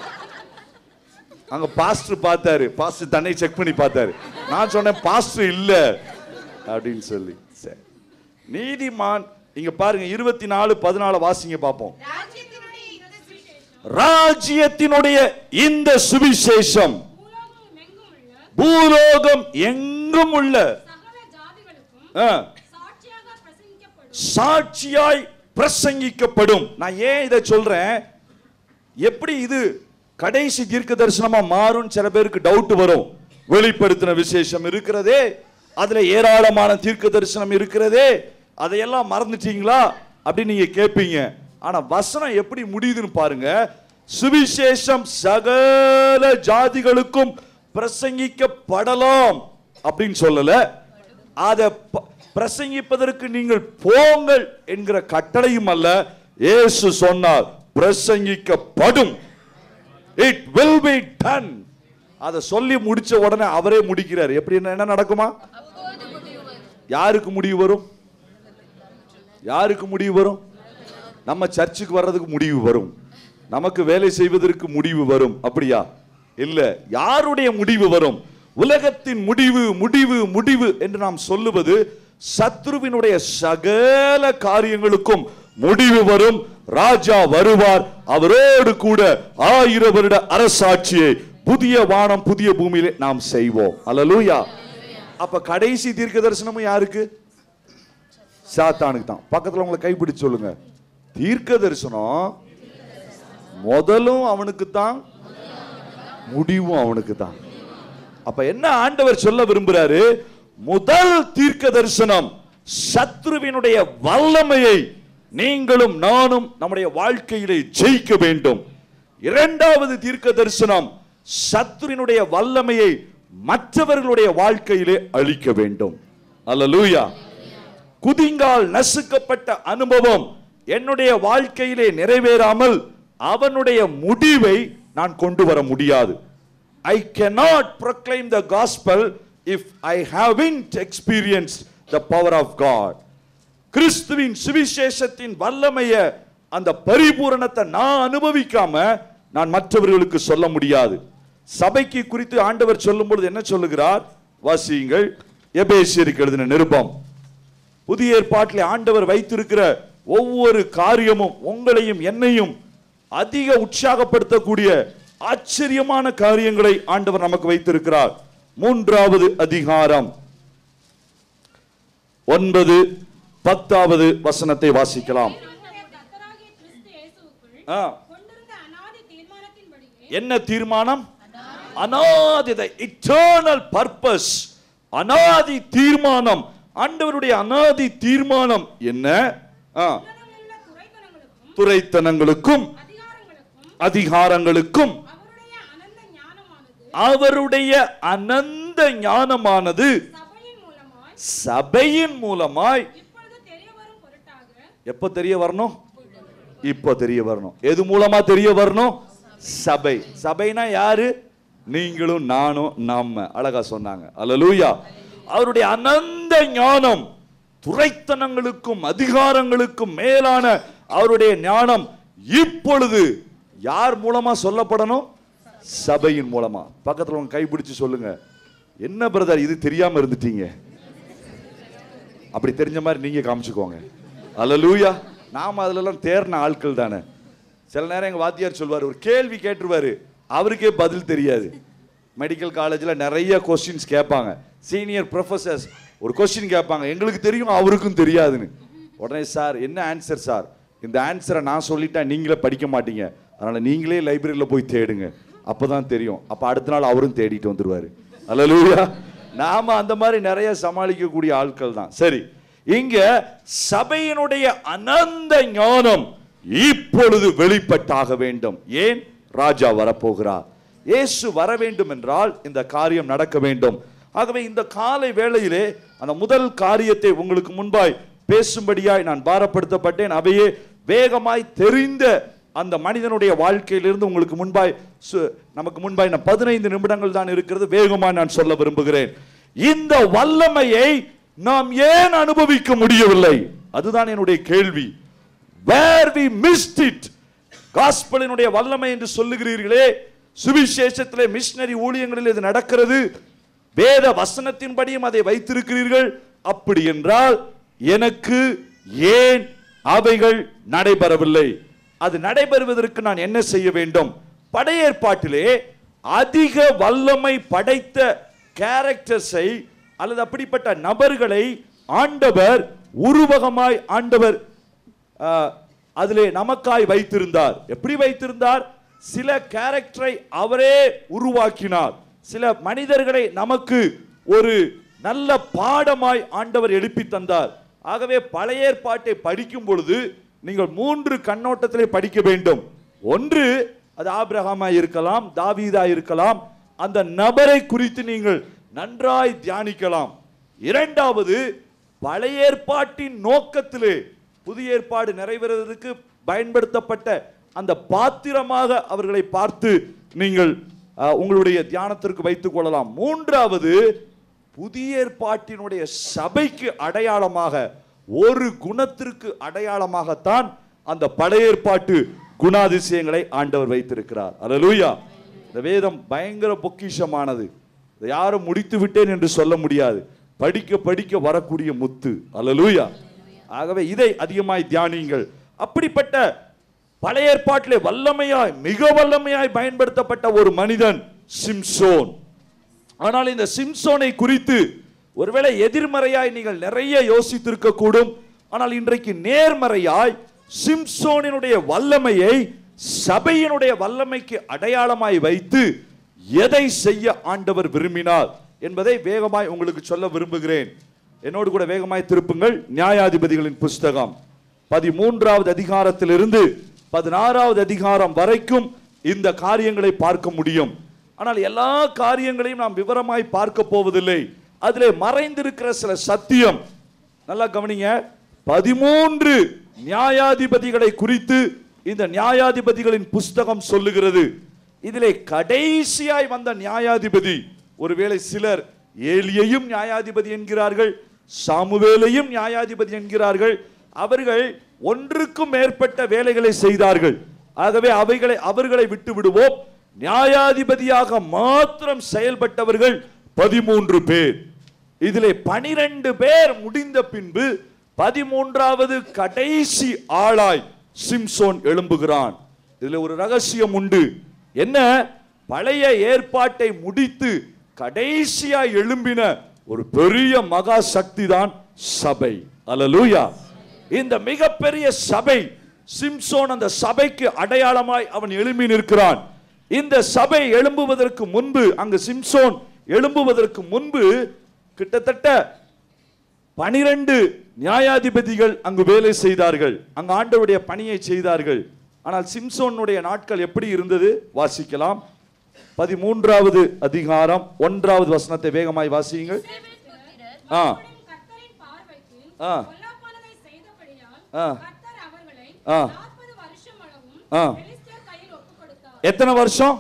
அங்க பாஸ்டர் பார்த்தாரு பாஸ்டர் தன்னை செக் பண்ணி பார்த்தாரு நான் சொன்னேன் பாஸ்டர் இல்ல அப்படின்னு சொல்லி சரி நீதிமான் இங்க பாருங்க இருபத்தி நாலு பதினாலு வாசிங்க பார்ப்போம் ராஜ்யத்தினுடைய இந்த சுவிசேஷம் பூலோகம் எங்கும் உள்ள பூலோகம் எங்கும் உள்ள சகல ஜாதிகளுக்கும் ஆ, சாட்சியாக பிரசங்கிக்கப்படும் சாட்சியாய் பிரசங்கிக்கப்படும் நான் ஏன் இதை சொல்றேன் எப்படி இது கடைசி தீர்க்க தரிசனமா மாறும் சில பேருக்கு டவுட் வரும் வெளிப்படுத்தின விசேஷம் இருக்கிறதே அதுல ஏராளமான தீர்க்க தரிசனம் இருக்கிறதே அதையெல்லாம் மறந்துட்டீங்களா அப்படின்னு நீங்க கேட்பீங்க ஆனா வசனம் எப்படி முடியுதுன்னு பாருங்க சுவிசேஷம் சகல ஜாதிகளுக்கும் பிரசங்கிக்கப்படலாம் அப்படின்னு சொல்லல அதை ப- பிரசங்கிப்பதற்கு நீங்கள் போங்கள் என்கிற கட்டளையும் அல்ல இயேசு சொன்னார் பிரசங்கிக்கப்படும் இட் வில் பி டன் அதை சொல்லி முடிச்ச உடனே அவரே முடிக்கிறார் எப்படி என்ன என்ன நடக்குமா யாருக்கு முடிவு வரும் யாருக்கு முடிவு வரும் நம்ம சர்ச்சுக்கு வர்றதுக்கு முடிவு வரும் நமக்கு வேலை செய்வதற்கு முடிவு வரும் அப்படியா இல்ல யாருடைய முடிவு வரும் உலகத்தின் முடிவு முடிவு முடிவு என்று நாம் சொல்லுவது சத்ருவினுடைய சகல காரியங்களுக்கும் முடிவு வரும் ராஜா வருவார் அவரோடு கூட ஆயிரம் வருட அரசாட்சியை புதிய வானம் புதிய பூமியிலே நாம் செய்வோம் அல்லேலூயா அப்ப கடைசி தீர்க்க தரிசனமும் யாருக்கு சாத்தானுக்கு தான் பக்கத்துல உங்களை கைப்பிடிச்சு சொல்லுங்க தீர்க்க தரிசனம் முதலும் அவனுக்கு தான் முடிவும் அவனுக்கு தான் அப்ப என்ன ஆண்டவர் சொல்ல விரும்புறாரு முதல் தீர்க்க தரிசனம் சத்ருவினுடைய வல்லமையை நீங்களும் நானும் நம்முடைய வாழ்க்கையிலே ஜெயிக்க வேண்டும் இரண்டாவது தீர்க்க தரிசனம் சத்ருவினுடைய வல்லமையை மற்றவர்களுடைய வாழ்க்கையிலே அழிக்க வேண்டும் அல்லேலூயா குதிங்கால் நசுக்கப்பட்ட அனுபவம் என்னுடைய வாழ்க்கையிலே நிறைவேறாமல் அவனுடைய முடிவை நான் கொண்டு வர முடியாது ஐ cannot proclaim the gospel if I haven't experienced the power of God. கிறிஸ்துவின் சுவிசேஷத்தின் வல்லமைய அந்த பரிபூரணத்தை நான் அனுபவிக்காம நான் மற்றவர்களுக்கு சொல்ல முடியாது சபைக்கு குறித்து ஆண்டவர் சொல்லும் பொழுது என்ன சொல்லுகிறார் வாசியுங்கள் எபேசியருக்கு எழுதின நிருபம் புதிய ஏற்பாட்டிலே ஆண்டவர் வைத்திருக்கிற ஒவ்வொரு காரியமும் உங்களையும் என்னையும் அதிக உற்சாகப்படுத்தக்கூடிய ஆச்சரியமான காரியங்களை ஆண்டவர் நமக்கு வைத்திருக்கிறார் மூன்றாவது அதிகாரம் ஒன்பது பத்தாவது வசனத்தை வாசிக்கலாம் நம்முடைய கர்த்தராகிய கிறிஸ்து இயேசுவுக்குள் ஆ, கொண்டிருந்த அநாதி தீர்மானத்தின்படியே என்ன தீர்மானம் அனாதி இட்டர்னல் பர்பஸ் அனாதி தீர்மானம் ஆண்டவருடைய அனாதி தீர்மானம் என்ன ஆ, உலகமுள்ள துரைத்தனங்களுக்கும் துரைத்தனங்களுக்கும் அதிகாரங்களுக்கும் அதிகாரங்களுக்கும் அவருடைய அனந்த ஞானமானது அவருடைய அனந்த ஞானமானது சபையின் மூலமாய் சபையின் மூலமாய் இப்பொழுது தெரிய வரும் பொருட்டாக எப்ப தெரிய வரணும் இப்ப தெரிய வரணும் எது மூலமா தெரிய வரணும் சபை சபைனா யாரு நீங்களும் நானும் நாம அழகா சொன்னாங்க அல்லேலூயா அவருடைய அனந்த ஞானம் துரைத்தனங்களுக்கும் அதிகாரங்களுக்கும் மேலான அவருடைய ஞானம் இப்பொழுது யார் மூலமா சொல்லப்படணும் சபையின் மூலமா பக்கத்துல உங்க கைப்பிடிச்சு சொல்லுங்க என்ன பிரதர் இது தெரியாம இருந்துட்டீங்க அப்படி தெரிஞ்ச மாதிரி நீங்க காமிச்சுக்கோங்க அல்லேலூயா நாம அதுலலாம் தேர்ன ஆட்கள் தானே சில நேரம் எங்க வாத்தியார் சொல்வார் ஒரு கேள்வி கேட்டுருவாரு அவருக்கே பதில் தெரியாது மெடிக்கல் காலேஜில் நிறைய கொஸ்டின்ஸ் கேட்பாங்க சீனியர் ப்ரொஃபசர்ஸ் ஒரு கொஸ்டின் கேட்பாங்க எங்களுக்கு தெரியும் அவருக்கும் தெரியாதுன்னு உடனே சார் என்ன ஆன்சர் சார் இந்த ஆன்சரை நான் சொல்லிட்டா நீங்களே படிக்க மாட்டீங்க அதனால நீங்களே லைப்ரரியில் போய் தேடுங்க அப்பதான் தெரியும் அப்போ அடுத்த நாள் அவரும் தேடிட்டு வந்துருவாரு அல்லேலூயா நாம அந்த மாதிரி நிறைய சமாளிக்கக்கூடிய ஆட்கள் தான் சரி இங்க சபையினுடைய அனந்த ஞானம் இப்பொழுது வெளிப்பட்டாக வேண்டும் ஏன் ராஜா வரப்போகிறார் இயேசு வர வேண்டும் என்றால் இந்த காரியம் நடக்க வேண்டும் ஆகவே இந்த காலை வேளையிலே அந்த முதல் காரியத்தை உங்களுக்கு முன்பாய் பேசும்படியாய் நான் பாரப்படுத்தப்பட்டேன் அவையே வேகமாய் தெரிந்த அந்த மனிதனுடைய வாழ்க்கையிலிருந்து உங்களுக்கு முன்பாய் சு- நமக்கு முன்பாய் நான் பதினைந்து நிமிடங்கள் தான் இருக்கிறது வேகமாய் நான் சொல்ல விரும்புகிறேன் இந்த வல்லமையை நாம் ஏன் அனுபவிக்க முடியவில்லை அதுதான் என்னுடைய கேள்வி வேர் வி மிஸ்ட் இட் காஸ்பலினுடைய வல்லமை என்று சொல்லுகிறீர்களே சுவிசேஷத்திலே மிஷனரி ஊழியங்களில் இது நடக்கிறது வேத வசனத்தின்படியும் அதை வைத்திருக்கிறீர்கள் அப்படி என்றால் எனக்கு ஏன் அவைகள் நடைபெறவில்லை அது நடைபெறுவதற்கு நான் என்ன செய்ய வேண்டும் படையேற்பாட்டிலே அதிக வல்லமை படைத்த கேரக்டர்ஸை அல்லது அப்படிப்பட்ட நபர்களை ஆண்டவர் உருவகமாய் ஆண்டவர் ஆஹ், அதிலே நமக்காய் வைத்திருந்தார் எப்படி வைத்திருந்தார் சில கேரக்டரை அவரே உருவாக்கினார் சில மனிதர்களை நமக்கு ஒரு நல்ல பாடமாய் ஆண்டவர் எழுப்பி தந்தார் ஆகவே பழைய ஏற்பாட்டை படிக்கும் பொழுது நீங்கள் மூன்று கண்ணோட்டத்திலே படிக்க வேண்டும் ஒன்று அது ஆபிரகாமா இருக்கலாம் தாவீதா இருக்கலாம் அந்த நபரை குறித்து நீங்கள் நன்றாய் தியானிக்கலாம் இரண்டாவது பழைய ஏற்பாட்டின் நோக்கத்திலே புதிய ஏற்பாடு நிறைவேறுவதற்கு பயன்படுத்தப்பட்ட அந்த பாத்திரமாக அவர்களை பார்த்து நீங்கள் அஹ், உங்களுடைய தியானத்திற்கு வைத்துக் கொள்ளலாம் மூன்றாவது புதிய ஏற்பாட்டினுடைய சபைக்கு அடையாளமாக ஒரு குணத்திற்கு அடையாளமாகத்தான் அந்த பழைய ஏற்பாட்டு குணாதிசயங்களை ஆண்டவர் வைத்திருக்கிறார் அல்லேலூயா இந்த வேதம் பயங்கர பொக்கிஷமானது இதை யாரும் முடித்து விட்டேன் என்று சொல்ல முடியாது படிக்க படிக்க வரக்கூடிய முத்து அல்லேலூயா ஆகவே இதை அதிகமாய் தியானியுங்கள் அப்படிப்பட்ட பழைய ஏற்பாட்டிலே வல்லமையாய் மிக வல்லமையாய் பயன்படுத்தப்பட்ட ஒரு மனிதன் சிம்சோன் ஆனால் இந்த சிம்சோனை குறித்து ஒருவேளை எதிர்மறையாய் நீங்கள் நிறைய யோசித்திருக்க கூடும் ஆனால் இன்றைக்கு நேர்மறையாய் சிம்சோனினுடைய வல்லமையை சபையினுடைய வல்லமைக்கு அடையாளமாய் வைத்து எதை செய்ய ஆண்டவர் விரும்பினார் என்பதை வேகமாய் உங்களுக்கு சொல்ல விரும்புகிறேன் என்னோடு கூட வேகமாய் திருப்புங்கள் நியாயாதிபதிகளின் புஸ்தகம் பதிமூன்றாவது அதிகாரத்திலிருந்து பதினாறாவது அதிகாரம் வரைக்கும் இந்த காரியங்களை பார்க்க முடியும் ஆனால் எல்லா காரியங்களையும் நாம் விவரமாய் பார்க்க போவதில்லை அதிலே மறைந்திருக்கிற சில சத்தியம் நல்லா கவனிங்க பதிமூன்று நியாயாதிபதிகளை குறித்து இந்த நியாயாதிபதிகளின் புஸ்தகம் சொல்லுகிறது இதிலே கடைசியாய் வந்த நியாயாதிபதி ஒருவேளை சிலர் ஏலியையும் நியாயாதிபதி என்கிறார்கள் சாமுவேலையும் நியாயாதிபதி என்கிறார்கள் அவர்கள் ஒன்றுக்கும் மேற்பட்ட வேலைகளை செய்தார்கள் ஆகவே அவைகளை அவர்களை விட்டு விடுவோம் நியாயாதிபதியாக மாத்திரம் செயல்பட்டவர்கள் பதிமூன்று பேர் இதிலே பனிரெண்டு பேர் முடிந்த பின்பு பதிமூன்றாவது கடைசி ஆளாய் சிம்சோன் எழும்புகிறான் இதுல ஒரு ரகசியம் உண்டு என்ன பழைய ஏற்பாட்டை முடித்து கடைசியாய் எழும்பின ஒரு பெரிய மகா சக்தி தான் சபை அல்லேலூயா இந்த மிகப்பெரிய சபை சிம்சோன் அந்த சபைக்கு அடையாளமாய் அவன் எழும்பி நிற்கிறான் இந்த சபை எழும்புவதற்கு முன்பு அங்கு சிம்சோன் எழும்புவதற்கு முன்பு கிட்டத்தட்ட பனிரெண்டு நியாயாதிபதிகள் அங்கு வேலை செய்தார்கள் அங்கு ஆண்டவருடைய பணியை செய்தார்கள் ஆனால் சிம்சோனுடைய நாட்கள் எப்படி இருந்தது வாசிக்கலாம் பதிமூன்றாவது அதிகாரம் ஒன்றாவது வசனத்தை வேகமாய் வாசியுங்கள் ஆ மறுபடியும் கர்த்தரின் பார்வைக்கு ஆ. பொல்லாப்பானதை செய்தபடியால் ஆ. கர்த்தர் அவர்களை ஆ. 40 வருஷம் அளவும் ஆ. பெலிஸ்தர் கையில் ஒப்புக்கொடுத்தார். எத்தனை வருஷம்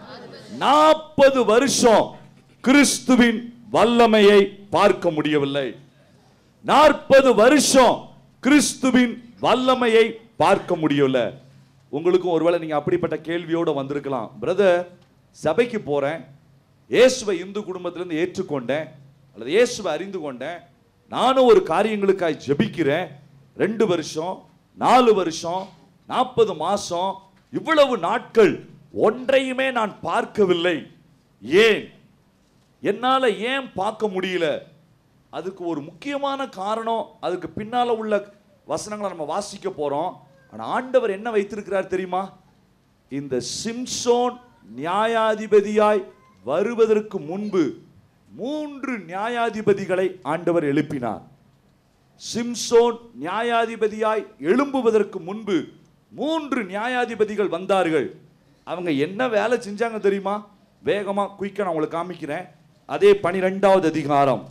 நாற்பது வருஷம் கிறிஸ்துவின் வல்லமையை பார்க்க முடியவில்லை நாற்பது வருஷம் கிறிஸ்துவின் வல்லமையை பார்க்க முடியல உங்களுக்கும் ஒருவேளை நீங்க அப்படிப்பட்ட கேள்வியோட வந்திருக்கலாம் பிரதர் சபைக்கு போறேன் இயேசுவை இந்து குடும்பத்திலிருந்து ஏற்றுக்கொண்டேன் அல்லது இயேசுவை அறிந்து கொண்டேன் நானும் ஒரு காரியங்களுக்காய் ஜெபிக்கிறேன் ரெண்டு வருஷம் நாலு வருஷம் நாற்பது மாசம் இவ்வளவு நாட்கள் ஒன்றையுமே நான் பார்க்கவில்லை ஏன் என்னால ஏன் பார்க்க முடியல அதுக்கு ஒரு முக்கியமான காரணம் அதுக்கு பின்னால உள்ள வசனங்களை நம்ம வாசிக்க போறோம் ஆனா ஆண்டவர் என்ன வைத்திருக்கிறார் தெரியுமா இந்த சிம்சோன் நியாயாதிபதியாய் வருவதற்கு முன்பு மூன்று நியாயாதிபதிகளை ஆண்டவர் எழுப்பினார் சிம்சோன் நியாயாதிபதியாய் எழும்புவதற்கு முன்பு மூன்று நியாயாதிபதிகள் வந்தார்கள் அவங்க என்ன வேலை செஞ்சாங்க தெரியுமா வேகமா குயிக்க நான் உங்களுக்கு காமிக்கிறேன் அதே பனிரெண்டாவது அதிகாரம்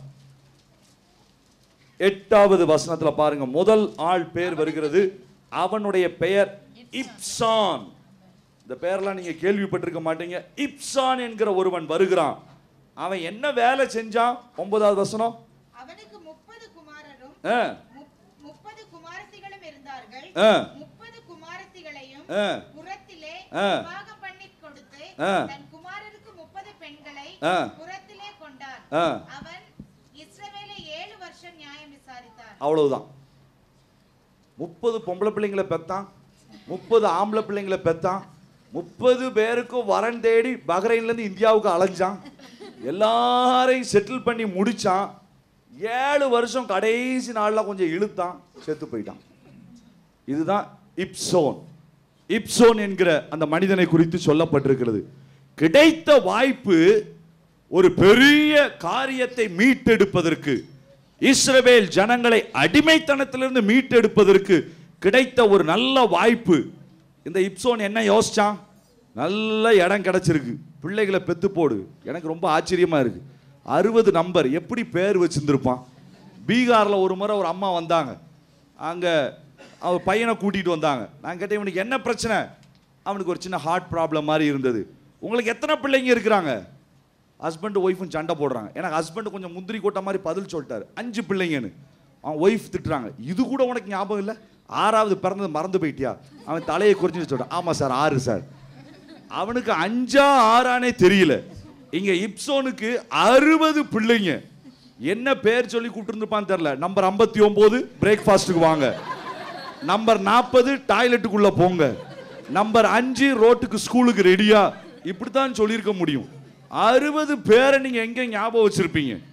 எட்டாவது வசனத்துல பாருங்க முதல் ஆள் பேர் வருகிறது அவனுடைய பெயர் இப்சான் இந்த பெயர்லாம் நீங்க கேள்விப்பட்டிருக்க மாட்டீங்க இப்சான் என்கிற ஒருவன் வருகிறான் அவன் என்ன வேலை செஞ்சான் ஒன்பதாவது வசனம் அவனுக்கு முப்பது குமாரரும் ஆ, முப்- முப்பது குமாரத்திகளும் இருந்தார்கள் ஆ. முப்பது குமாரத்திகளையும் ஆ. புறத்திலே ஆ. விவாகம் பண்ணிக் கொடுத்து ஆ. தன் குமாரருக்கு முப்பது பெண்களை ஆ. புறத்திலே கொண்டான் ஆ. அவன் இஸ்ரவேலை ஏழு வருஷம் நியாயம் விசாரித்தான் அவ்வளவுதான் முப்பது பொம்பளை பிள்ளைங்களை பெத்தான் முப்பது ஆம்பளை பிள்ளைங்களை பெத்தான் முப்பது பேருக்கும் வரன் தேடி பஹ்ரைன்லேருந்து இந்தியாவுக்கு அலைஞ்சான் எல்லாரையும் செட்டில் பண்ணி முடிச்சான் ஏழு வருஷம் கடைசி நாளில் கொஞ்சம் இழுத்தான் செத்து போயிட்டான் இதுதான் இப்சோன் இப்சோன் என்கிற அந்த மனிதனை குறித்து சொல்லப்பட்டிருக்கிறது கிடைத்த வாய்ப்பு ஒரு பெரிய காரியத்தை மீட்டெடுப்பதற்கு இஸ்ரவேல் ஜனங்களை அடிமைத்தனத்திலிருந்து மீட்டெடுப்பதற்கு கிடைத்த ஒரு நல்ல வாய்ப்பு இந்த இப்சோன் என்ன யோசிச்சான் நல்ல இடம் கிடைச்சிருக்கு பிள்ளைகளை பெத்து போடு எனக்கு ரொம்ப ஆச்சரியமா இருக்கு அறுபது நம்பர் எப்படி பேர் வச்சிருந்திருப்பான் பீகார்ல ஒரு முறை ஒரு அம்மா வந்தாங்க அங்க அவர் பையனை கூட்டிட்டு வந்தாங்க நான் கேட்டேன் இவனுக்கு என்ன பிரச்சனை அவனுக்கு ஒரு சின்ன ஹார்ட் ப்ராப்ளம் மாதிரி இருந்தது உங்களுக்கு எத்தனை பிள்ளைங்க இருக்கிறாங்க ஹஸ்பண்ட் ஒய்ஃபும் சண்டை போடுறாங்க எனக்கு ஹஸ்பண்ட் கொஞ்சம் முந்திரி கொட்ட மாதிரி பதில் சொல்லிட்டாரு அஞ்சு பிள்ளைங்கன்னு அவன் ஒய்ஃப் திட்டுறாங்க இது கூட உனக்கு ஞாபகம் இல்லை ஆறாவது பிறந்தது மறந்து போயிட்டியா அவன் தலையை குறிஞ்சு சொல்லிட்டான் ஆமாம் சார் ஆறு சார் அவனுக்கு அஞ்சா ஆறானே தெரியல இங்க இப்சோனுக்கு அறுபது பிள்ளைங்க என்ன பேர் சொல்லி கூப்பிட்டுருப்பான்னு தெரியல நம்பர் ஐம்பத்தி ஒன்பது பிரேக்ஃபாஸ்ட்டுக்கு வாங்க நம்பர் நாற்பது டாய்லெட்டுக்குள்ள போங்க நம்பர் அஞ்சு ரோட்டுக்கு ஸ்கூலுக்கு ரெடியா இப்படித்தான் சொல்லியிருக்க முடியும் அறுபது பேரை நீங்க எங்க ஞாபகம் வச்சிருப்பீங்க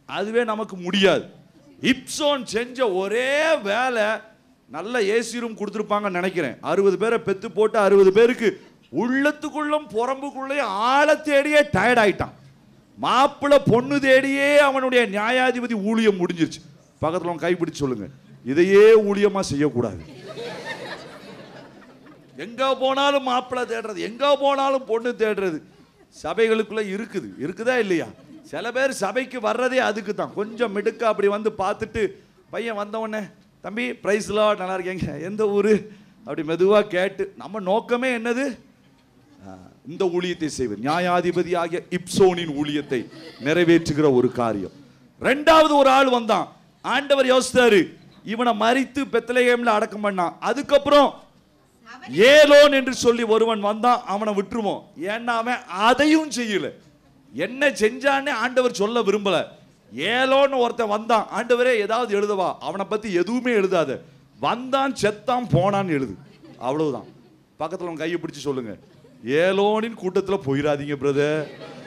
அதுவே நமக்கு முடியாது இப்சோன் செஞ்ச ஒரே வேலை நல்ல ஏசி ரூம் கொடுத்துருப்பாங்கன்னு நினைக்கிறேன் அறுபது பேரை பெத்து போட்டு அறுபது பேருக்கு உள்ளத்துக்குள்ளும் புறம்புக்குள்ளேயும் ஆழ தேடியே டயர்ட் ஆயிட்டான் மாப்பிள்ளை பொண்ணு தேடியே அவனுடைய நியாயாதிபதி ஊழியம் முடிஞ்சிருச்சு பக்கத்துல அவன் கைப்பிடிச்சு சொல்லுங்க இதையே ஊழியமா செய்யக்கூடாது எங்க போனாலும் மாப்பிள்ளை தேடுறது எங்க போனாலும் பொண்ணு தேடுறது சபைகளுக்குள்ள இருக்குது இருக்குதா இல்லையா சில பேர் சபைக்கு வர்றதே அதுக்கு தான் கொஞ்சம் மிடுக்க அப்படி வந்து பார்த்துட்டு பையன் வந்த உடனே தம்பி ப்ரைஸ்லாம் நல்லா இருக்கேங்க எந்த ஊர் அப்படி மெதுவாக கேட்டு நம்ம நோக்கமே என்னது ஆ, இந்த ஊழியத்தை செய்வது நியாயாதிபதி ஆகிய இப்சோனின் ஊழியத்தை நிறைவேற்றுகிற ஒரு காரியம் ரெண்டாவது ஒரு ஆள் வந்தான் ஆண்டவர் யோசித்தாரு இவனை மறித்து பெத்தலேகம்ல அடக்கம் பண்ணான் அதுக்கப்புறம் அவன் ஏலோன் என்று சொல்லி ஒருவன் வந்தான் அவனை விட்டுருவோம் ஏன்னா அவன் அதையும் செய்யல என்ன செஞ்சான்னு ஆண்டவர் சொல்ல விரும்பல ஏலோன்னு ஒருத்தன் வந்தான் ஆண்டவரே ஏதாவது எழுதவா அவனை பத்தி எதுவுமே எழுதாத வந்தான் செத்தான் போனான்னு எழுது அவ்வளவுதான் பக்கத்துல உங்க கையை பிடிச்சு சொல்லுங்க ஏலோனின் கூட்டத்துல போயிடாதீங்க பிரதர்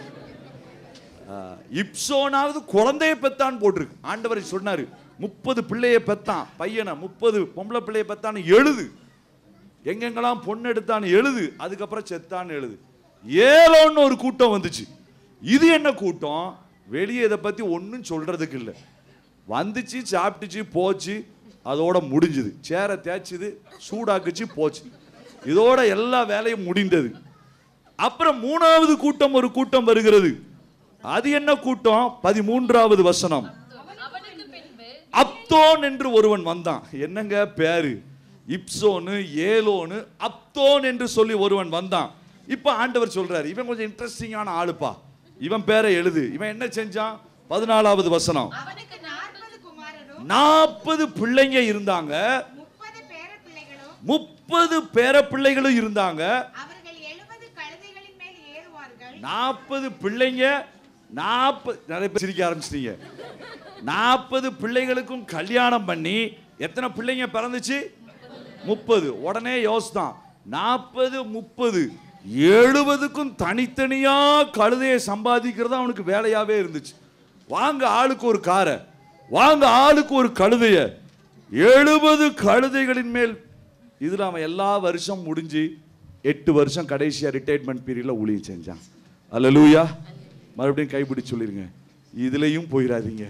இப்சோனாவது குழந்தைய பெத்தான் போட்டிருக்கு ஆண்டவர் சொன்னாரு முப்பது பிள்ளைய பெத்தான் பையனை முப்பது பொம்பளை பிள்ளைய பெத்தான்னு எழுது எங்கெங்கெல்லாம் பொண்ணு எடுத்தான்னு எழுது அதுக்கப்புறம் செத்தான்னு எழுது ஏலோன்னு ஒரு கூட்டம் வந்துச்சு இது என்ன கூட்டம் வெளியே இதை பத்தி ஒன்றும் சொல்றதுக்கு இல்லை வந்துச்சு சாப்பிட்டுச்சு போச்சு அதோட முடிஞ்சுது சேரை தேய்ச்சுது சூடாக்குச்சு போச்சு இதோட எல்லா வேலையும் முடிந்தது அப்புறம் மூணாவது கூட்டம் ஒரு கூட்டம் வருகிறது அது என்ன கூட்டம் பதிமூன்றாவது வசனம் அவனுக்கு பின்பு அப்தோன் என்று ஒருவன் வந்தான் என்னங்க பேரு இப்சோனு ஏலோனு அப்தோன் என்று சொல்லி ஒருவன் வந்தான் இப்ப ஆண்டவர் சொல்றாரு இவன் கொஞ்சம் இன்ட்ரெஸ்டிங்கான ஆளுப்பா இவன் பேரை எழுது இவன் என்ன செஞ்சான் பதினாலாவது வசனம் அவனுக்கு நாற்பது குமாரரும் நாற்பது பிள்ளைங்க இருந்தாங்க முப்பது பேர பிள்ளைகளும் முப்பது பேர பிள்ளைகளும் இருந்தாங்க அவர்கள் எழுபது கழுதைகளின் மேல் ஏறுவார்கள் நாற்பது பிள்ளைங்க நாற்பது நிறைய பேர் சிரிக்க ஆரம்பிச்சிட்டீங்க நாற்பது பிள்ளைகளுக்கும் கல்யாணம் பண்ணி எத்தனை பிள்ளைங்க பிறந்துச்சு முப்பது உடனே யோசித்தான் நாற்பது முப்பது எழுபதுக்கும் தனித்தனியா கழுதையை சம்பாதிக்கிறது அவனுக்கு வேலையாவே இருந்துச்சு வாங்க ஆளுக்கு ஒரு காரை வாங்க ஆளுக்கு ஒரு கழுதைய எழுபது கழுதைகளின் மேல் இதுல அவன் எல்லா வருஷம் முடிஞ்சு எட்டு வருஷம் கடைசியா ரிட்டையர்மெண்ட் பீரியட்ல ஊழியம் செஞ்சான் அல்லேலூயா மறுபடியும் கைப்பிடி சொல்லிருங்க இதுலயும் போயிடாதீங்க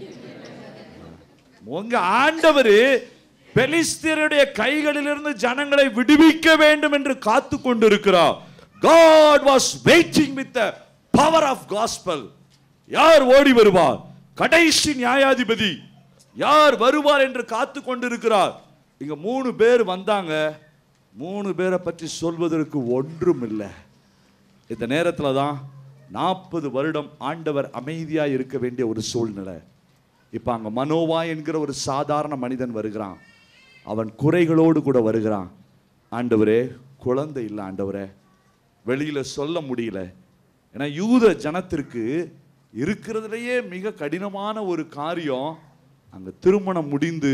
உங்க ஆண்டவர் பெலிஸ்தியருடைய கைகளிலிருந்து ஜனங்களை விடுவிக்க வேண்டும் என்று காத்து கொண்டிருக்கிறார் God was waiting with the power of gospel யார் ஓடி வருவார் கடைசி நியாயாதிபதி யார் வருவார் என்று காத்து கொண்டிருக்கிறார் இங்க மூணு பேர் வந்தாங்க மூணு பேரை பற்றி சொல்வதற்கு ஒன்றும் இல்லை இந்த நேரத்துல தான் நாற்பது வருடம் ஆண்டவர் அமைதியா இருக்க வேண்டிய ஒரு சூழ்நிலை இப்ப அங்க மனோவா என்கிற ஒரு சாதாரண மனிதன் வருகிறான் அவன் குறைகளோடு கூட வருகிறான் ஆண்டவரே குழந்தை இல்லை ஆண்டவரே வெளியில சொல்ல முடியல ஏன்னா யூத ஜனத்திற்கு இருக்கிறதுலையே மிக கடினமான ஒரு காரியம் அங்க திருமணம் முடிந்து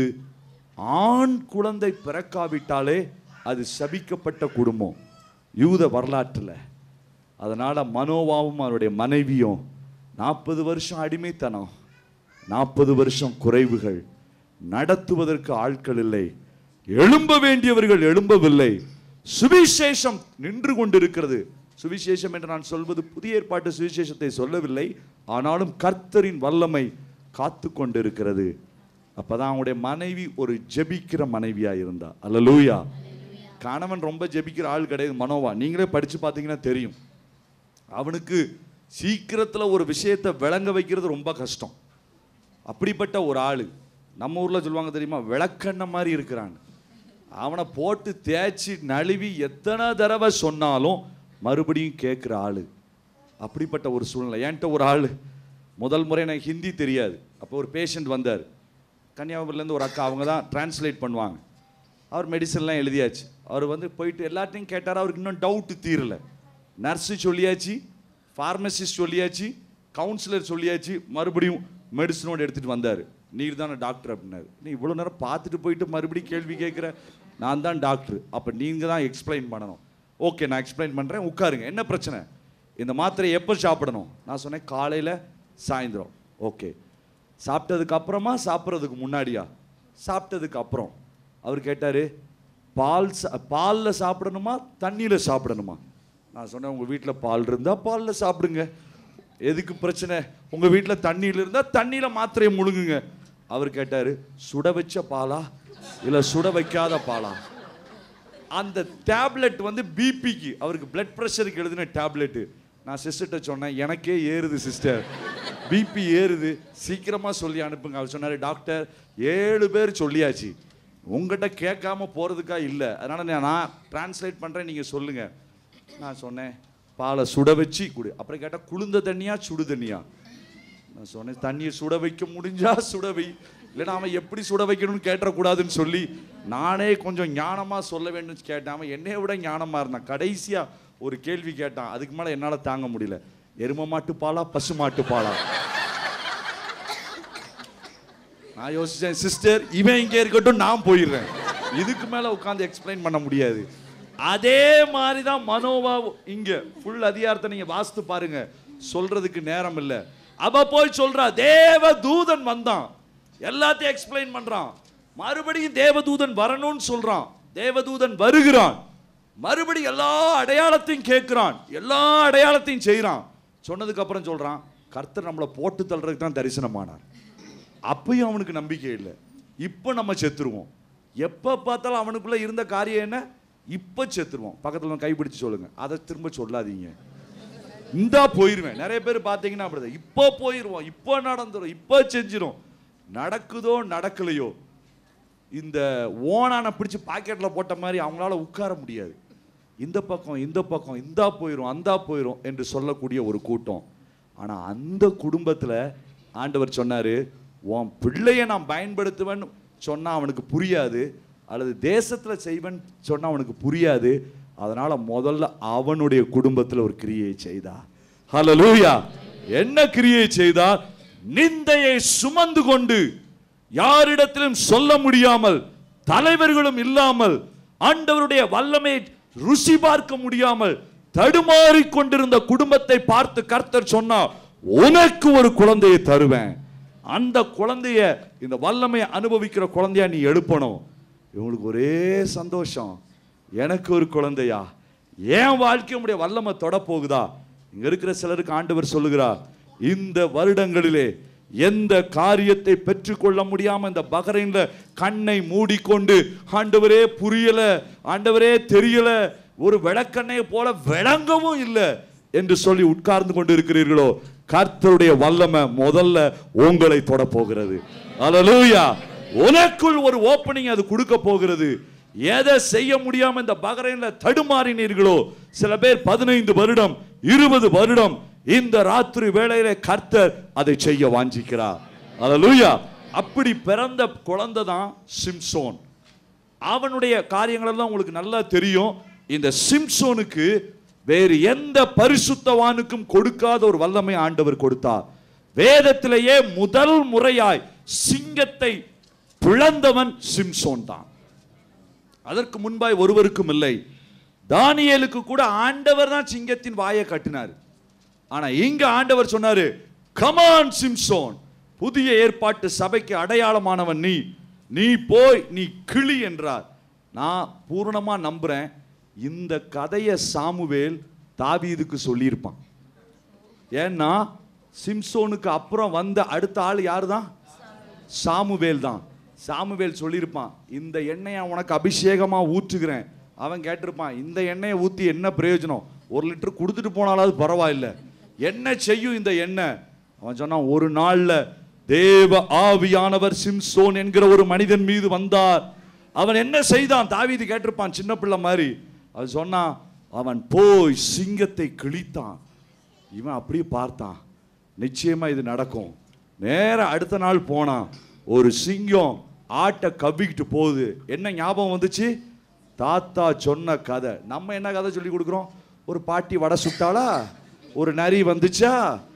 ஆண் குழந்தை பிறக்காவிட்டாலே அது சபிக்கப்பட்ட குடும்பம் யூத வரலாற்றுல அதனால மனோவாவும் அவருடைய மனைவியும் நாற்பது வருஷம் அடிமைத்தனம் நாற்பது வருஷம் குறைவுகள் நடத்துவதற்கு ஆட்கள் இல்லை எழும்ப வேண்டியவர்கள் எழும்பவில்லை சுவிசேஷம் நின்று கொண்டிருக்கிறது சுவிசேஷம் என்று நான் சொல்வது புதிய ஏற்பாட்டு சுவிசேஷத்தை சொல்லவில்லை ஆனாலும் கர்த்தரின் வல்லமை காத்து கொண்டிருக்கிறது அப்பதான் அவனுடைய மனைவி ஒரு ஜெபிக்கிற மனைவியா இருந்தா அல்லலூயா கணவன் ரொம்ப ஜெபிக்கிற ஆள் கிடையாது மனோவா நீங்களே படிச்சு பார்த்தீங்கன்னா தெரியும் அவனுக்கு சீக்கிரத்துல ஒரு விஷயத்தை விளங்க வைக்கிறது ரொம்ப கஷ்டம் அப்படிப்பட்ட ஒரு ஆளு நம்ம ஊர்ல சொல்லுவாங்க தெரியுமா விளக்கண்ண மாதிரி இருக்கிறான் அவனை போட்டு தேய்ச்சி நழுவி எத்தனை தடவை சொன்னாலும் மறுபடியும் கேட்குற ஆளு அப்படிப்பட்ட ஒரு சூழ்நிலை என்கிட்ட ஒரு ஆள் முதல் முறை எனக்கு ஹிந்தி தெரியாது அப்போ ஒரு பேஷண்ட் வந்தார் கன்னியாகுமரியிலேருந்து ஒரு அக்கா அவங்க தான் டிரான்ஸ்லேட் பண்ணுவாங்க அவர் மெடிசன்லாம் எழுதியாச்சு அவர் வந்து போயிட்டு எல்லாத்தையும் கேட்டார் அவருக்கு இன்னும் டவுட்டு தீரல நர்ஸு சொல்லியாச்சு ஃபார்மசிஸ்ட் சொல்லியாச்சு கவுன்சிலர் சொல்லியாச்சு மறுபடியும் மெடிசனோடு எடுத்துகிட்டு வந்தார் நீர் தானே டாக்டர் அப்படின்னாரு நீ இவ்வளோ நேரம் பார்த்துட்டு போயிட்டு மறுபடியும் கேள்வி கேட்குற நான் தான் டாக்டர் அப்போ நீங்கள் தான் எக்ஸ்பிளைன் பண்ணணும் ஓகே நான் எக்ஸ்பிளைன் பண்ணுறேன் உட்காருங்க என்ன பிரச்சனை இந்த மாத்திரை எப்போ சாப்பிடணும் நான் சொன்னேன் காலையில் சாயந்தரம் ஓகே சாப்பிட்டதுக்கு அப்புறமா சாப்பிட்றதுக்கு முன்னாடியா சாப்பிட்டதுக்கு அப்புறம் அவர் கேட்டாரு பால் சா- பால்ல சாப்பிடணுமா தண்ணியில சாப்பிடணுமா நான் சொன்னேன் உங்க வீட்ல பால் இருந்தா பால்ல சாப்பிடுங்க எதுக்கு பிரச்சனை உங்க வீட்ல தண்ணியில இருந்தா தண்ணியில மாத்திரையை முழுங்குங்க அவர் கேட்டாரு சுட வச்ச பாலா இல்ல சுட வைக்காத பாலா அந்த டேப்லெட் வந்து பிபிக்கு அவருக்கு பிளட் ப்ரெஷருக்கு எழுதின டேப்லெட்டு நான் சிஸ்டர்கிட்ட சொன்னேன் எனக்கே ஏறுது சிஸ்டர் பிபி ஏறுது சீக்கிரமா சொல்லி அனுப்புங்க அவர் சொன்னாரு டாக்டர் ஏழு பேர் சொல்லியாச்சு உங்ககிட்ட கேட்காம போறதுக்கா இல்லை அதனால நான் நான் டிரான்ஸ்லேட் பண்றேன் நீங்க சொல்லுங்க நான் சொன்னேன் பாலை சுட வச்சு குடு அப்புறம் கேட்டா குளிர்ந்த தண்ணியா சுடு தண்ணியா நான் சொன்னேன் தண்ணியை சுட வைக்க முடிஞ்சா சுட வை இல்லைன்னா அவன் எப்படி சுட வைக்கணும்னு கேட்டக்கூடாதுன்னு சொல்லி நானே கொஞ்சம் ஞானமா சொல்ல வேண்டும்னு கேட்டேன் அவன் என்னைய விட ஞானமா இருந்தான் கடைசியா ஒரு கேள்வி கேட்டான் அதுக்கு மேல என்னால தாங்க முடியல எரும மாட்டு பாலா பசு மாட்டு பாலா நான் யோசிச்சேன் சிஸ்டர் இவன் இங்கே இருக்கட்டும் நான் போயிடுறேன் இதுக்கு மேல உட்காந்து எக்ஸ்பிளைன் பண்ண முடியாது அதே மாதிரி தான் மனோவா இங்க ஃபுல் அதிகாரத்தை நீங்க வாசித்து பாருங்க சொல்றதுக்கு நேரம் இல்ல அவ போய் சொல்றா தேவ தூதன் வந்தான் எல்லாத்தையும் எக்ஸ்பிளைன் பண்றான் மறுபடியும் தேவதூதன் வரணும்னு சொல்றான் தேவதூதன் வருகிறான் மறுபடியும் எல்லா அடையாளத்தையும் கேட்கிறான் எல்லா அடையாளத்தையும் செய்றான் சொன்னதுக்கு அப்புறம் சொல்றான் கர்த்தர் நம்மளை போட்டு தள்ளுறதுக்கு தான் தரிசனமானார் அப்பயும் அவனுக்கு நம்பிக்கை இல்லை இப்போ நம்ம செத்துருவோம் எப்போ பார்த்தாலும் அவனுக்குள்ள இருந்த காரியம் என்ன இப்போ செத்துருவோம் பக்கத்தில் கைப்பிடிச்சு சொல்லுங்க அதை திரும்ப சொல்லாதீங்க இந்தா போயிருவேன் நிறைய பேர் பார்த்தீங்கன்னா அப்படிதான் இப்போ போயிருவோம் இப்போ நடந்துரும் இப்போ செஞ்சிரும் நடக்குதோ நடக்கலையோ இந்த ஓனான பிடிச்சு பாக்கெட்ல போட்ட மாதிரி அவங்களால உட்கார முடியாது இந்த பக்கம் இந்த பக்கம் இந்தா போயிரும் அந்தா போயிரும் என்று சொல்லக்கூடிய ஒரு கூட்டம் ஆனா அந்த குடும்பத்துல ஆண்டவர் சொன்னாரு உன் பிள்ளைய நான் பயன்படுத்துவேன் சொன்னா அவனுக்கு புரியாது அல்லது தேசத்துல செய்வேன் சொன்னா அவனுக்கு புரியாது அதனால முதல்ல அவனுடைய குடும்பத்துல ஒரு கிரியை செய்தா ஹalleluya என்ன கிரியை செய்தார் நிந்தையை சுமந்து கொண்டு யாரிடத்திலும் சொல்ல முடியாமல் தலைவர்களும் இல்லாமல் ஆண்டவருடைய வல்லமையை ருசி பார்க்க முடியாமல் தடுமாறிக் கொண்டிருந்த குடும்பத்தை பார்த்து கர்த்தர் சொன்னா உனக்கு ஒரு குழந்தையை தருவேன் அந்த குழந்தைய இந்த வல்லமையை அனுபவிக்கிற குழந்தையா நீ எழுப்பணும் இவங்களுக்கு ஒரே சந்தோஷம் எனக்கு ஒரு குழந்தையா என் வாழ்க்கை உடைய வல்லமை தொட போகுதா இங்க இருக்கிற சிலருக்கு ஆண்டவர் சொல்லுகிறார் இந்த வருடங்களிலே எந்த காரியத்தை பெற்றுக்கொள்ள முடியாம இந்த பகரைன்ல கண்ணை மூடிக்கொண்டு ஆண்டவரே புரியல ஆண்டவரே தெரியல ஒரு விளக்கண்ணை போல விளங்கவும் இல்லை என்று சொல்லி உட்கார்ந்து கொண்டு இருக்கிறீர்களோ கர்த்தருடைய வல்லமை முதல்ல உங்களை தொட போகிறது அல்லேலூயா உனக்குள் ஒரு ஓப்பனிங் அது கொடுக்க போகிறது எதை செய்ய முடியாம இந்த பகரைன்ல தடுமாறினீர்களோ சில பேர் பதினைந்து வருடம் இருபது வருடம் இந்த ராத்திரி வேளையில கர்த்தர் அதை செய்ய வாஞ்சிக்கிறார் அல்லேலூயா அப்படி பிறந்த குழந்தை தான் சிம்சோன் அவனுடைய காரியங்கள் எல்லாம் உங்களுக்கு நல்லா தெரியும் இந்த சிம்சோனுக்கு வேறு எந்த பரிசுத்தவானுக்கும் கொடுக்காத ஒரு வல்லமை ஆண்டவர் கொடுத்தார் வேதத்திலேயே முதல் முறையாய் சிங்கத்தை பிளந்தவன் சிம்சோன் தான் அதற்கு முன்பாய் ஒருவருக்கும் இல்லை தானியேலுக்கு கூட ஆண்டவர் தான் சிங்கத்தின் வாயை கட்டினார் ஆனா இங்க ஆண்டவர் சொன்னாரு கமான் சிம்சோன் புதிய ஏற்பாட்டு சபைக்கு அடையாளமானவன் நீ நீ போய் நீ கிளி என்றார் நான் பூரணமா நம்புறேன் இந்த கதையை சாமுவேல் தாவீதுக்கு சொல்லியிருப்பான் ஏன்னா சிம்சோனுக்கு அப்புறம் வந்த அடுத்த ஆள் யாரு தான் சாமுவேல் தான் சாமுவேல் சொல்லியிருப்பான் இந்த எண்ணெயை உனக்கு அபிஷேகமா ஊற்றுகிறேன் அவன் கேட்டிருப்பான் இந்த எண்ணெயை ஊத்தி என்ன பிரயோஜனம் ஒரு லிட்டர் கொடுத்துட்டு போனாலாவது பரவாயில்ல என்ன செய்யும் இந்த எண்ணெய் அவன் சொன்னான் ஒரு நாள்ல தேவ ஆவியானவர் சிம்சோன் என்கிற ஒரு மனிதன் மீது வந்தார் அவன் என்ன செய்தான் தாவீது கேட்டிருப்பான் சின்ன பிள்ளை மாதிரி அது சொன்னான் அவன் போய் சிங்கத்தை கிழித்தான் இவன் அப்படியே பார்த்தான் நிச்சயமா இது நடக்கும் நேரா அடுத்த நாள் போனான் ஒரு சிங்கம் ஆட்டை கவ்விக்கிட்டு போகுது என்ன ஞாபகம் வந்துச்சு தாத்தா சொன்ன கதை நம்ம என்ன கதை சொல்லி கொடுக்குறோம் ஒரு பாட்டி வடை சுட்டாளா ஒரு நரி வந்துச்சா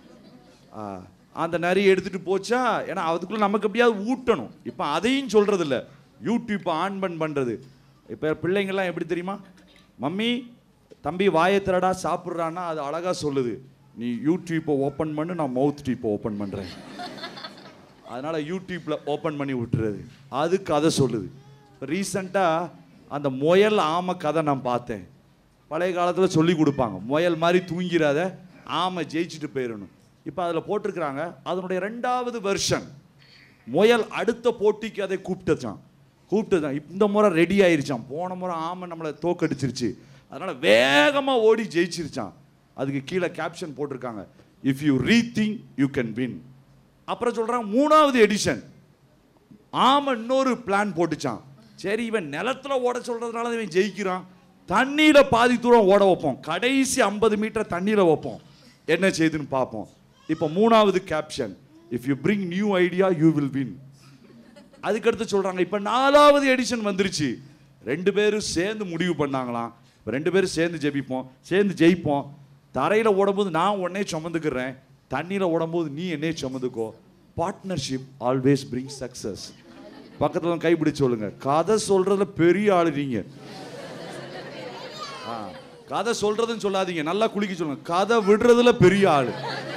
ஆ, அந்த நரி எடுத்துட்டு போச்சா ஏன்னா அதுக்குள்ள நமக்கு எப்படியாவது ஊட்டணும் இப்போ அதையும் சொல்றது இல்ல யூடியூப் ஆன் பண் பண்றது இப்போ பிள்ளைங்கள்லாம் எப்படி தெரியுமா மம்மி தம்பி வாயை திறடா சாப்பிட்றான்னா அது அழகா சொல்லுது நீ யூடியூப்பை ஓப்பன் பண்ணு நான் மவுத் டியூப்பை ஓப்பன் பண்றேன் அதனால யூடியூப்ல ஓப்பன் பண்ணி விட்டுறது அது கதை சொல்லுது ரீசண்டாக அந்த முயல் ஆமை கதை நான் பார்த்தேன் பழைய காலத்தில் சொல்லி கொடுப்பாங்க முயல் மாதிரி தூங்கிறாத ஆமை ஜெயிச்சுட்டு போயிடணும் இப்போ அதில் போட்டிருக்கிறாங்க அதனுடைய ரெண்டாவது வெர்ஷன் முயல் அடுத்த போட்டிக்கு அதை கூப்பிட்டுச்சான் கூப்பிட்டுதான் இந்த முறை ரெடி ஆயிருச்சான் போன முறை ஆமை நம்மளை தோக்கடிச்சிருச்சு அதனால வேகமாக ஓடி ஜெயிச்சிருச்சான் அதுக்கு கீழே கேப்ஷன் போட்டிருக்காங்க if you rethink you can win அப்புறம் சொல்றாங்க மூணாவது எடிஷன் ஆமா இன்னொரு பிளான் போட்டுச்சான் சரி இவன் நிலத்துல ஓட சொல்றதுனால தான் இவன் ஜெயிக்கிறான் தண்ணியில பாதி தூரம் ஓட வைப்போம் கடைசி ஐம்பது மீட்டர் தண்ணியில வைப்போம் என்ன செய்யுதுன்னு பார்ப்போம் இப்போ மூணாவது caption if you bring new idea you will win அதுக்கடுத்து சொல்றாங்க இப்போ நாலாவது எடிஷன் வந்துருச்சு ரெண்டு பேரும் சேர்ந்து முடிவு பண்ணாங்களாம் இப்ப ரெண்டு பேரும் சேர்ந்து ஜெபிப்போம் சேர்ந்து ஜெயிப்போம் தரையில ஓடும்போது நான் உடனே சுமந்துக்கிறேன் தண்ணியில ஓடும்போது நீ என்னையே சுமந்துக்கோ பார்ட்னர்ஷிப் ஆல்வேஸ் பிரிங் சக்சஸ் பக்கத்துல கை பிடிச்சு சொல்லுங்க கதை சொல்றதுல பெரிய ஆளு நீங்க ஆ, கதை சொல்றதுன்னு சொல்லாதீங்க நல்லா குளிக்க சொல்லுங்க கதை விடுறதுல பெரிய ஆளு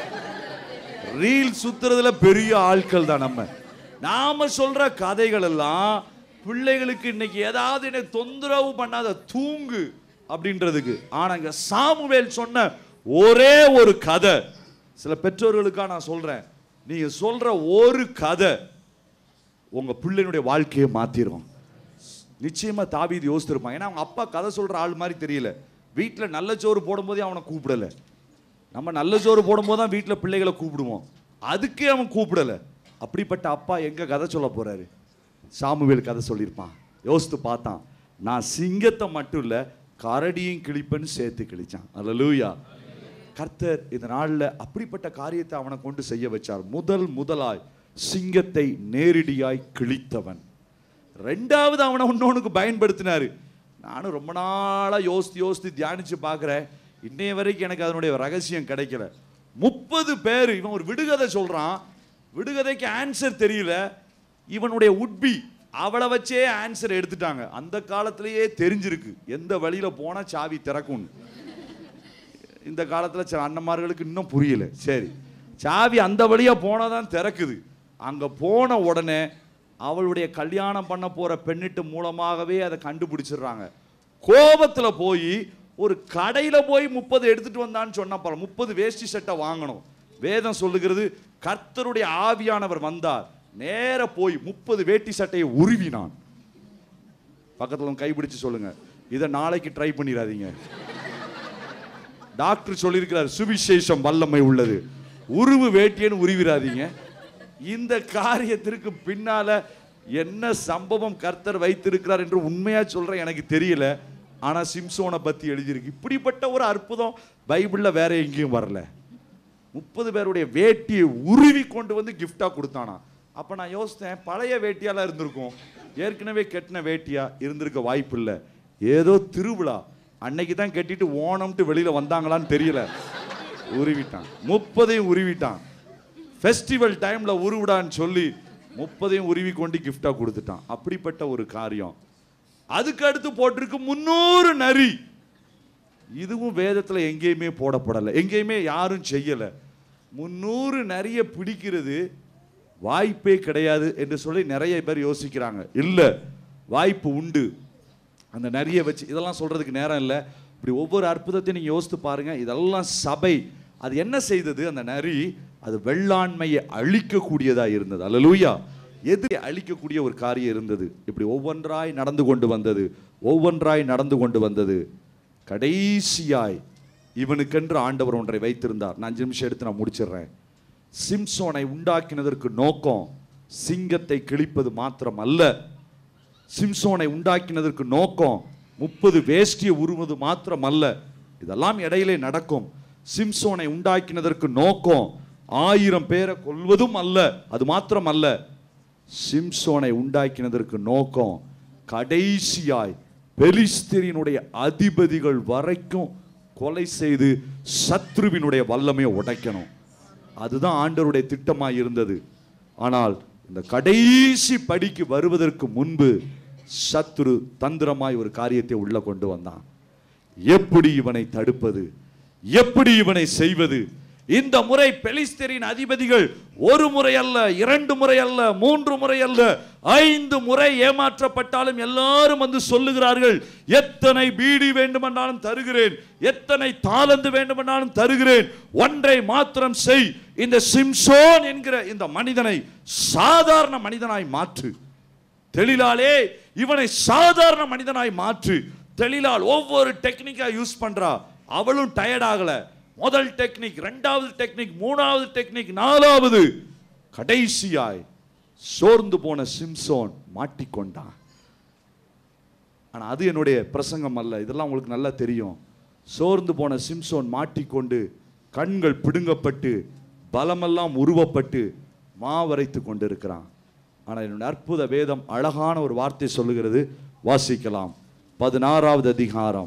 ரீல் சுத்துறதுல பெரிய ஆட்கள் தான் நம்ம நாம சொல்ற கதைகள் எல்லாம் பிள்ளைகளுக்கு இன்னைக்கு ஏதாவது என்னை தொந்தரவு பண்ணாத தூங்கு அப்படின்றதுக்கு ஆனா இங்க சாமுவேல் சொன்ன ஒரே ஒரு கதை சில பெற்றோர்களுக்கா நான் சொல்றேன் நீங்க சொல்ற ஒரு கதை உங்க பிள்ளையினுடைய வாழ்க்கையை மாத்திரும் நிச்சயமா தாவீது யோசித்திருப்பான் ஏன்னா அவங்க அப்பா கதை சொல்ற ஆள் மாதிரி தெரியல வீட்டுல நல்ல சோறு போடும்போதே அவனை கூப்பிடல நம்ம நல்ல சோறு போடும்போது தான் வீட்டில் பிள்ளைகளை கூப்பிடுவோம் அதுக்கே அவன் கூப்பிடல அப்படிப்பட்ட அப்பா எங்க கதை சொல்ல போறாரு சாமுவேல் கதை சொல்லியிருப்பான் யோசித்து பார்த்தான் நான் சிங்கத்தை மட்டும் இல்ல கரடியும் கிழிப்பேன்னு சேர்த்து கிழிச்சான் அல்லேலூயா கர்த்தர் இந்த நாள்ல அப்படிப்பட்ட காரியத்தை அவனை கொண்டு செய்ய வச்சார் முதல் முதலாய் சிங்கத்தை நேரடியாய் கிழித்தவன் ரெண்டாவது அவனை இன்னொன்னுக்கு பயன்படுத்தினாரு நானும் ரொம்ப நாளா யோசித்து யோசித்து தியானிச்சு பார்க்குறேன் இன்னைய வரைக்கும் எனக்கு அதனுடைய ரகசியம் கிடைக்கல முப்பது பேர் இவன் ஒரு விடுகதை சொல்றான் விடுகதைக்கு ஆன்சர் தெரியல இவனுடைய உட்பி அவளை வச்சே ஆன்சர் எடுத்துட்டாங்க அந்த காலத்திலேயே தெரிஞ்சிருக்கு எந்த வழியில போனா சாவி திறக்கும்னு இந்த காலத்துல சில அண்ணன்மார்களுக்கு இன்னும் புரியல சரி சாவி அந்த வழியா போனாதான் திறக்குது அங்க போன உடனே அவளுடைய கல்யாணம் பண்ண போற பெண்ணிட்டு மூலமாகவே அதை கண்டுபிடிச்சிடுறாங்க கோபத்துல போய் ஒரு கடையில போய் முப்பது எடுத்துட்டு வந்தான்னு சொன்னா பாரு முப்பது வேஷ்டி சட்டை வாங்கணும் வேதம் சொல்லுகிறது கர்த்தருடைய ஆவியானவர் வந்தார் நேர போய் முப்பது வேட்டி சட்டையை உருவினான் பக்கத்துல உங்க கைப்பிடிச்சு சொல்லுங்க இதை நாளைக்கு ட்ரை பண்ணிடாதீங்க டாக்டர் சொல்லியிருக்கிறார் சுவிசேஷம் வல்லமை உள்ளது உருவு வேட்டியன்னு உருவிடாதீங்க இந்த காரியத்திற்கு பின்னால என்ன சம்பவம் கர்த்தர் வைத்திருக்கிறார் என்று உண்மையா சொல்றேன் எனக்கு தெரியல ஆனா சிம்சோனை பத்தி எழுதியிருக்கு இப்படிப்பட்ட ஒரு அற்புதம் பைபிள்ல வேற எங்கேயும் வரல முப்பது பேருடைய வேட்டியை உருவி கொண்டு வந்து gift-ஆ கொடுத்தானா அப்ப நான் யோசித்தேன் பழைய வேட்டியால இருந்திருக்கும் ஏற்கனவே கெட்டின வேட்டியா இருந்திருக்க வாய்ப்பு இல்லை ஏதோ திருவிழா அன்னைக்கு தான் கட்டிட்டு ஓணம்ட்டு வெளியில வந்தாங்களான்னு தெரியல உருவிட்டான் முப்பதையும் உருவிட்டான் ஃபெஸ்டிவல் டைம்ல உருவிடான்னு சொல்லி முப்பதையும் உருவி கொண்டு gift-ஆ கொடுத்துட்டான் அப்படிப்பட்ட ஒரு காரியம் அதுக்கு அடுத்து போட்டிருக்கு முன்னூறு நரி இதுவும் வேதத்துல எங்கேயுமே போடப்படலை எங்கேயுமே யாரும் செய்யல முன்னூறு நிறைய பிடிக்கிறது வாய்ப்பே கிடையாது என்று சொல்லி நிறைய பேர் யோசிக்கிறாங்க இல்ல வாய்ப்பு உண்டு அந்த நிறைய வச்சு இதெல்லாம் சொல்றதுக்கு நேரம் இல்லை இப்படி ஒவ்வொரு அற்புதத்தையும் நீங்க யோசித்து பாருங்க இதெல்லாம் சபை அது என்ன செய்தது அந்த நரி அது வெள்ளாண்மையை அழிக்கக்கூடியதா இருந்தது அல்லேலூயா எதிரி அழிக்கக்கூடிய ஒரு காரியம் இருந்தது இப்படி ஒவ்வொன்றாய் நடந்து கொண்டு வந்தது ஒவ்வொன்றாய் நடந்து கொண்டு வந்தது கடைசியாய் இவனுக்கென்று ஆண்டவர் ஒன்றை வைத்திருந்தார் நான் அஞ்சு நிமிஷம் எடுத்து நான் முடிச்சிடுறேன் சிம்சோனை உண்டாக்கினதற்கு நோக்கம் சிங்கத்தை கிழிப்பது மாத்திரம் அல்ல சிம்சோனை உண்டாக்கினதற்கு நோக்கம் முப்பது வேஷ்டியை உருவது மாத்திரம் அல்ல இதெல்லாம் இடையிலே நடக்கும் சிம்சோனை உண்டாக்கினதற்கு நோக்கம் ஆயிரம் பேரை கொல்வதும் அல்ல அது மாத்திரம் அல்ல சிம்சோனை உண்டாக்கினதற்கு நோக்கம் கடைசியாய் பெலிஸ்தீனினுடைய அதிபதிகள் வரைக்கும் கொலை செய்து சத்ருவினுடைய வல்லமையை உடைக்கணும் அதுதான் ஆண்டவருடைய திட்டமாய் இருந்தது ஆனால் இந்த கடைசி படிக்கு வருவதற்கு முன்பு சத்ரு தந்திரமாய் ஒரு காரியத்தை உள்ள கொண்டு வந்தான் எப்படி இவனை தடுப்பது எப்படி இவனை செய்வது இந்த முறை பெலிஸ்தரின் அதிபதிகள் ஒரு முறை அல்ல இரண்டு முறை அல்ல மூன்று முறை அல்ல ஐந்து முறை ஏமாற்றப்பட்டாலும் எல்லாரும் வந்து சொல்லுகிறார்கள் எத்தனை பீடி வேண்டுமென்றாலும் தருகிறேன் எத்தனை தாளந்து வேண்டுமென்றாலும் தருகிறேன் ஒன்றை மாத்திரம் செய் இந்த சிம்சோன் என்கிற இந்த மனிதனை சாதாரண மனிதனாய் மாற்று தெளிலாலே இவனை சாதாரண மனிதனாய் மாற்று தெளிலால் ஒவ்வொரு டெக்னிக்கா யூஸ் பண்றா அவளும் டயர்ட் ஆகல முதல் டெக்னிக் இரண்டாவது டெக்னிக் மூணாவது டெக்னிக் நாலாவது கடைசியாய் சோர்ந்து போன சிம்சோன் மாட்டிக்கொண்டான் ஆனா அது என்னுடைய பிரசங்கம் அல்ல இதெல்லாம் உங்களுக்கு நல்லா தெரியும் சோர்ந்து போன சிம்சோன் மாட்டிக்கொண்டு கண்கள் பிடுங்கப்பட்டு பலமெல்லாம் உருவப்பட்டு மாவரைத்து கொண்டிருக்கிறான் ஆனால் என்னுடைய அற்புத வேதம் அழகான ஒரு வார்த்தை சொல்லுகிறது வாசிக்கலாம் பதினாறாவது அதிகாரம்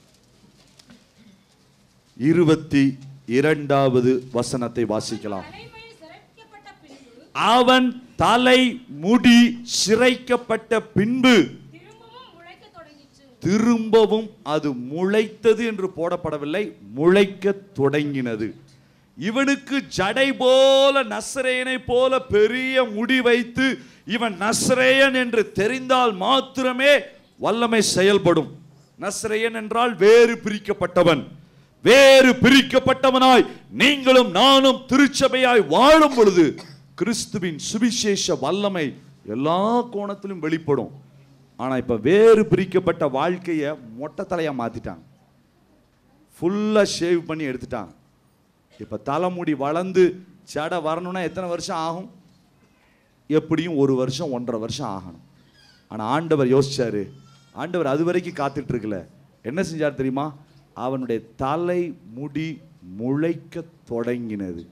இருபத்தி இரண்டாவது வசனத்தை வாசிக்கலாம் தலைமையில் சிறைக்கப்பட்ட பின்பு அவன் தலை முடி சிரைக்கப்பட்ட பின்பு திரும்பவும் உழைக்கத் தொடங்கிற்று திரும்பவும் அது முளைத்தது என்று போடப்படவில்லை முளைக்க தொடங்கினது இவனுக்கு ஜடை போல நசரேயனை போல பெரிய முடி வைத்து இவன் நசரேயன் என்று தெரிந்தால் மாத்திரமே வல்லமை செயல்படும் நசரேயன் என்றால் வேறு பிரிக்கப்பட்டவன் வேறு பிரிக்கப்பட்டவனாய் நீங்களும் நானும் திருச்சபையாய் வாழும் பொழுது கிறிஸ்துவின் சுவிசேஷ வல்லமை எல்லா கோணத்திலும் வெளிப்படும் ஆனா இப்ப வேறு பிரிக்கப்பட்ட வாழ்க்கையை மொட்டை தலையா மாத்திட்டாங்க ஃபுல்லா ஷேவ் பண்ணி எடுத்துட்டாங்க இப்ப தலைமுடி வளர்ந்து ஜடை வரணும்னா எத்தனை வருஷம் ஆகும் எப்படியும் ஒரு வருஷம் ஒன்றரை வருஷம் ஆகணும் ஆனா ஆண்டவர் யோசிச்சாரு ஆண்டவர் அது வரைக்கும் காத்துட்டு இருக்கல என்ன செஞ்சார் தெரியுமா அவனுடைய தலை முடி முளைக்க தொடங்கினது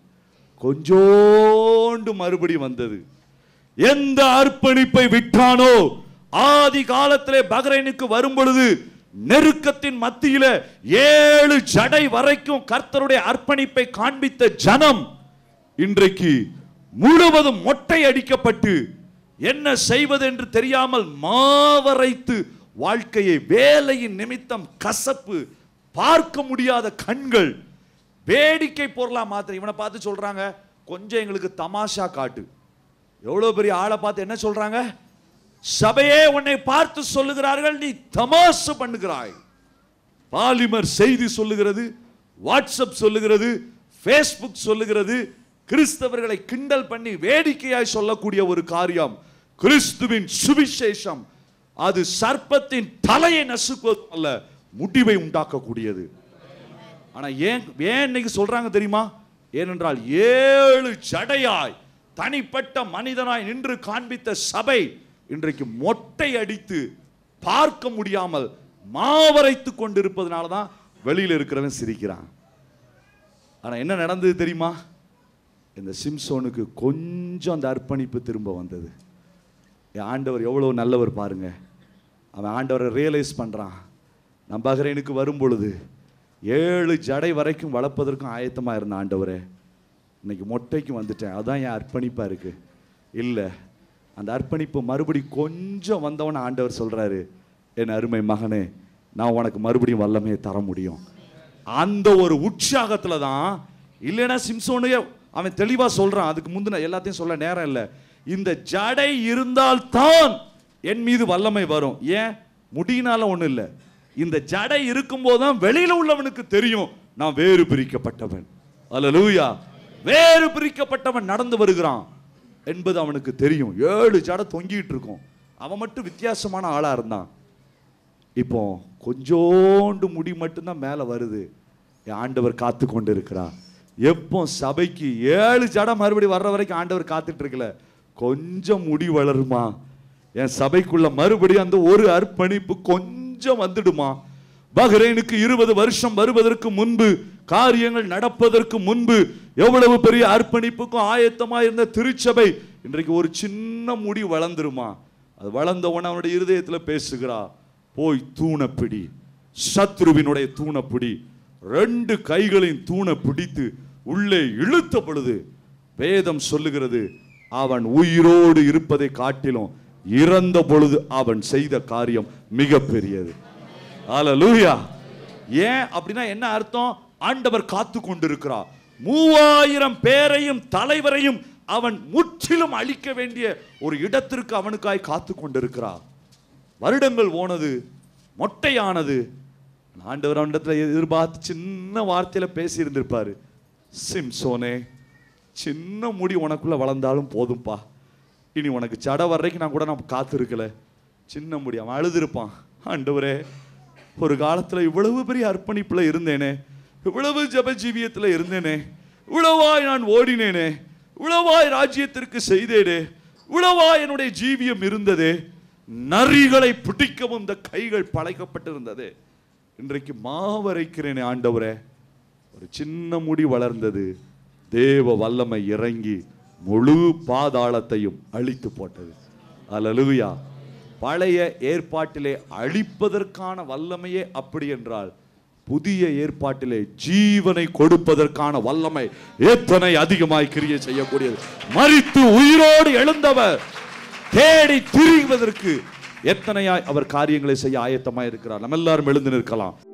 கொஞ்சோண்டு மறுபடி வந்தது எந்த அர்ப்பணிப்பை விட்டானோ ஆதி காலத்திலே பகரைனுக்கு வரும் பொழுது நெருக்கத்தின் மத்தியில ஏழு ஜடை வரைக்கும் கர்த்தருடைய அர்ப்பணிப்பை காண்பித்த ஜனம் இன்றைக்கு முழுவதும் மொட்டை அடிக்கப்பட்டு என்ன செய்வது என்று தெரியாமல் மாவரைத்து வாழ்க்கையை வேலையின் நிமித்தம் கசப்பு பார்க்க முடியாத கண்கள் வேடிக்கை பொருளா மாத்திர இவனை பார்த்து சொல்றாங்க கொஞ்சம் எங்களுக்கு தமாஷா காட்டு எவ்வளவு பெரிய ஆளை பார்த்து என்ன சொல்றாங்க சபையே உன்னை பார்த்து சொல்லுகிறார்கள் நீ தமாசு பண்ணுகிறாய் பாலிமர் செய்தி சொல்லுகிறது வாட்ஸ்அப் சொல்லுகிறது ஃபேஸ்புக் சொல்லுகிறது கிறிஸ்தவர்களை கிண்டல் பண்ணி வேடிக்கையாய் சொல்லக்கூடிய ஒரு காரியம் கிறிஸ்துவின் சுவிசேஷம் அது சர்ப்பத்தின் தலையை நசுக்குவது அல்ல முடிவை உண்டாக்கக்கூடியது ஆனா ஏன் ஏன் இன்னைக்கு சொல்றாங்க தெரியுமா ஏனென்றால் ஏழு ஜடையாய் தனிப்பட்ட மனிதனாய் நின்று காண்பித்த சபை இன்றைக்கு மொட்டை அடித்து பார்க்க முடியாமல் மாவரைத்து கொண்டிருப்பதனால தான் வெளியில இருக்கிறவன் சிரிக்கிறான் ஆனா என்ன நடந்தது தெரியுமா இந்த சிம்சோனுக்கு கொஞ்சம் அந்த அர்ப்பணிப்பு திரும்ப வந்தது என் ஆண்டவர் எவ்வளவு நல்லவர் பாருங்க அவன் ஆண்டவரை ரியலைஸ் பண்றான் நான் பஹ்ரைனுக்கு வரும் பொழுது ஏழு ஜடை வரைக்கும் வளர்ப்பதற்கும் ஆயத்தமா இருந்த ஆண்டவரே இன்னைக்கு மொட்டைக்கு வந்துட்டேன் அதான் என் அர்ப்பணிப்பா இருக்கு இல்லை அந்த அர்ப்பணிப்பு மறுபடி கொஞ்சம் வந்தவன ஆண்டவர் சொல்றாரு என் அருமை மகனே நான் உனக்கு மறுபடியும் வல்லமையை தர முடியும் அந்த ஒரு உற்சாகத்துல தான் இல்லைன்னா சிம்சோனுயே அவன் தெளிவா சொல்றான் அதுக்கு முந்தின எல்லாத்தையும் சொல்ல நேரம் இல்லை இந்த ஜடை இருந்தால்தான் என் மீது வல்லமை வரும் ஏன் முடியினால ஒண்ணும் இல்லை இந்த ஜடை இருக்கும்போது தான் வெளியில உள்ளவனுக்கு தெரியும் நான் வேறு பிரிக்கப்பட்டவன் அல்லேலூயா வேறு பிரிக்கப்பட்டவன் நடந்து வருகிறான் என்பது அவனுக்கு தெரியும் ஏழு ஜடை தொங்கிட்டு இருக்கும் அவன் மட்டும் வித்தியாசமான ஆளா இருந்தான் இப்போ கொஞ்சோண்டு முடி மட்டும்தான் மேலே வருது என் ஆண்டவர் காத்து கொண்டு இருக்கிறார் எப்போ சபைக்கு ஏழு ஜடம் மறுபடி வர்ற வரைக்கும் ஆண்டவர் காத்துட்டு இருக்கல கொஞ்சம் முடி வளருமா என் சபைக்குள்ள மறுபடியும் அந்த ஒரு அர்ப்பணிப்பு கொஞ்சம் வந்துடுமா பஹ்ரைனுக்கு இருபது வருஷம் வருவதற்கு முன்பு காரியங்கள் நடப்பதற்கு முன்பு எவ்வளவு பெரிய அர்ப்பணிப்புக்கும் ஆயத்தமா இருந்த திருச்சபை இன்றைக்கு ஒரு சின்ன முடி வளர்ந்துருமா அது வளர்ந்த உடனே அவனுடைய இருதயத்துல பேசுகிறா போய் தூணை பிடி சத்ருவினுடைய தூணை பிடி ரெண்டு கைகளையும் தூணை பிடித்து உள்ளே இழுத்த பொழுது வேதம் சொல்லுகிறது அவன் உயிரோடு இருப்பதை காட்டிலும் இறந்த பொழுது அவன் செய்த காரியம் மிகப்பெரியது அல்லேலூயா ஏன் அப்படின்னா என்ன அர்த்தம் ஆண்டவர் காத்து கொண்டிருக்கிறார் மூவாயிரம் பேரையும் தலைவரையும் அவன் முற்றிலும் அழிக்க வேண்டிய ஒரு இடத்திற்கு அவனுக்காய் காத்து கொண்டிருக்கிறார் வருடங்கள் போனது மொட்டையானது ஆண்டவர் அவனிடத்துல எதிர்பார்த்து சின்ன வார்த்தையில பேசி இருந்திருப்பாரு சிம்சோனே சின்ன முடி உனக்குள்ள வளர்ந்தாலும் போதும்பா இனி உனக்கு சடை வர்றதுக்கு நான் கூட நான் காத்திருக்கல சின்ன முடி அவன் அழுதுருப்பான் ஆண்டவரே ஒரு காலத்துல இவ்வளவு பெரிய அர்ப்பணிப்புல இருந்தேனே இவ்வளவு ஜப ஜீவியத்துல இருந்தேனே இவ்வளவாய் நான் ஓடினேனே இவ்வளவாய் ராஜ்யத்திற்கு செய்தேனே இவ்வளவாய் என்னுடைய ஜீவியம் இருந்ததே நரிகளை பிடிக்கவும் இந்த கைகள் பழைக்கப்பட்டிருந்தது இன்றைக்கு மாவரைக்கிறேனே ஆண்டவரே ஒரு சின்ன முடி வளர்ந்தது தேவ வல்லமை இறங்கி முழு பாதாளத்தையும் அழித்து போட்டது அல்லேலூயா பழைய ஏற்பாட்டிலே அழிப்பதற்கான வல்லமையே அப்படி என்றால் புதிய ஏற்பாட்டிலே ஜீவனை கொடுப்பதற்கான வல்லமை எத்தனை அதிகமாய் கிரியை செய்யக்கூடியது மரித்து உயிரோடு எழுந்தவர் தேடி திரிவதற்கு எத்தனையாய் அவர் காரியங்களை செய்ய ஆயத்தமாய் இருக்கிறார் நம்ம எல்லாரும் எழுந்து நிற்கலாம்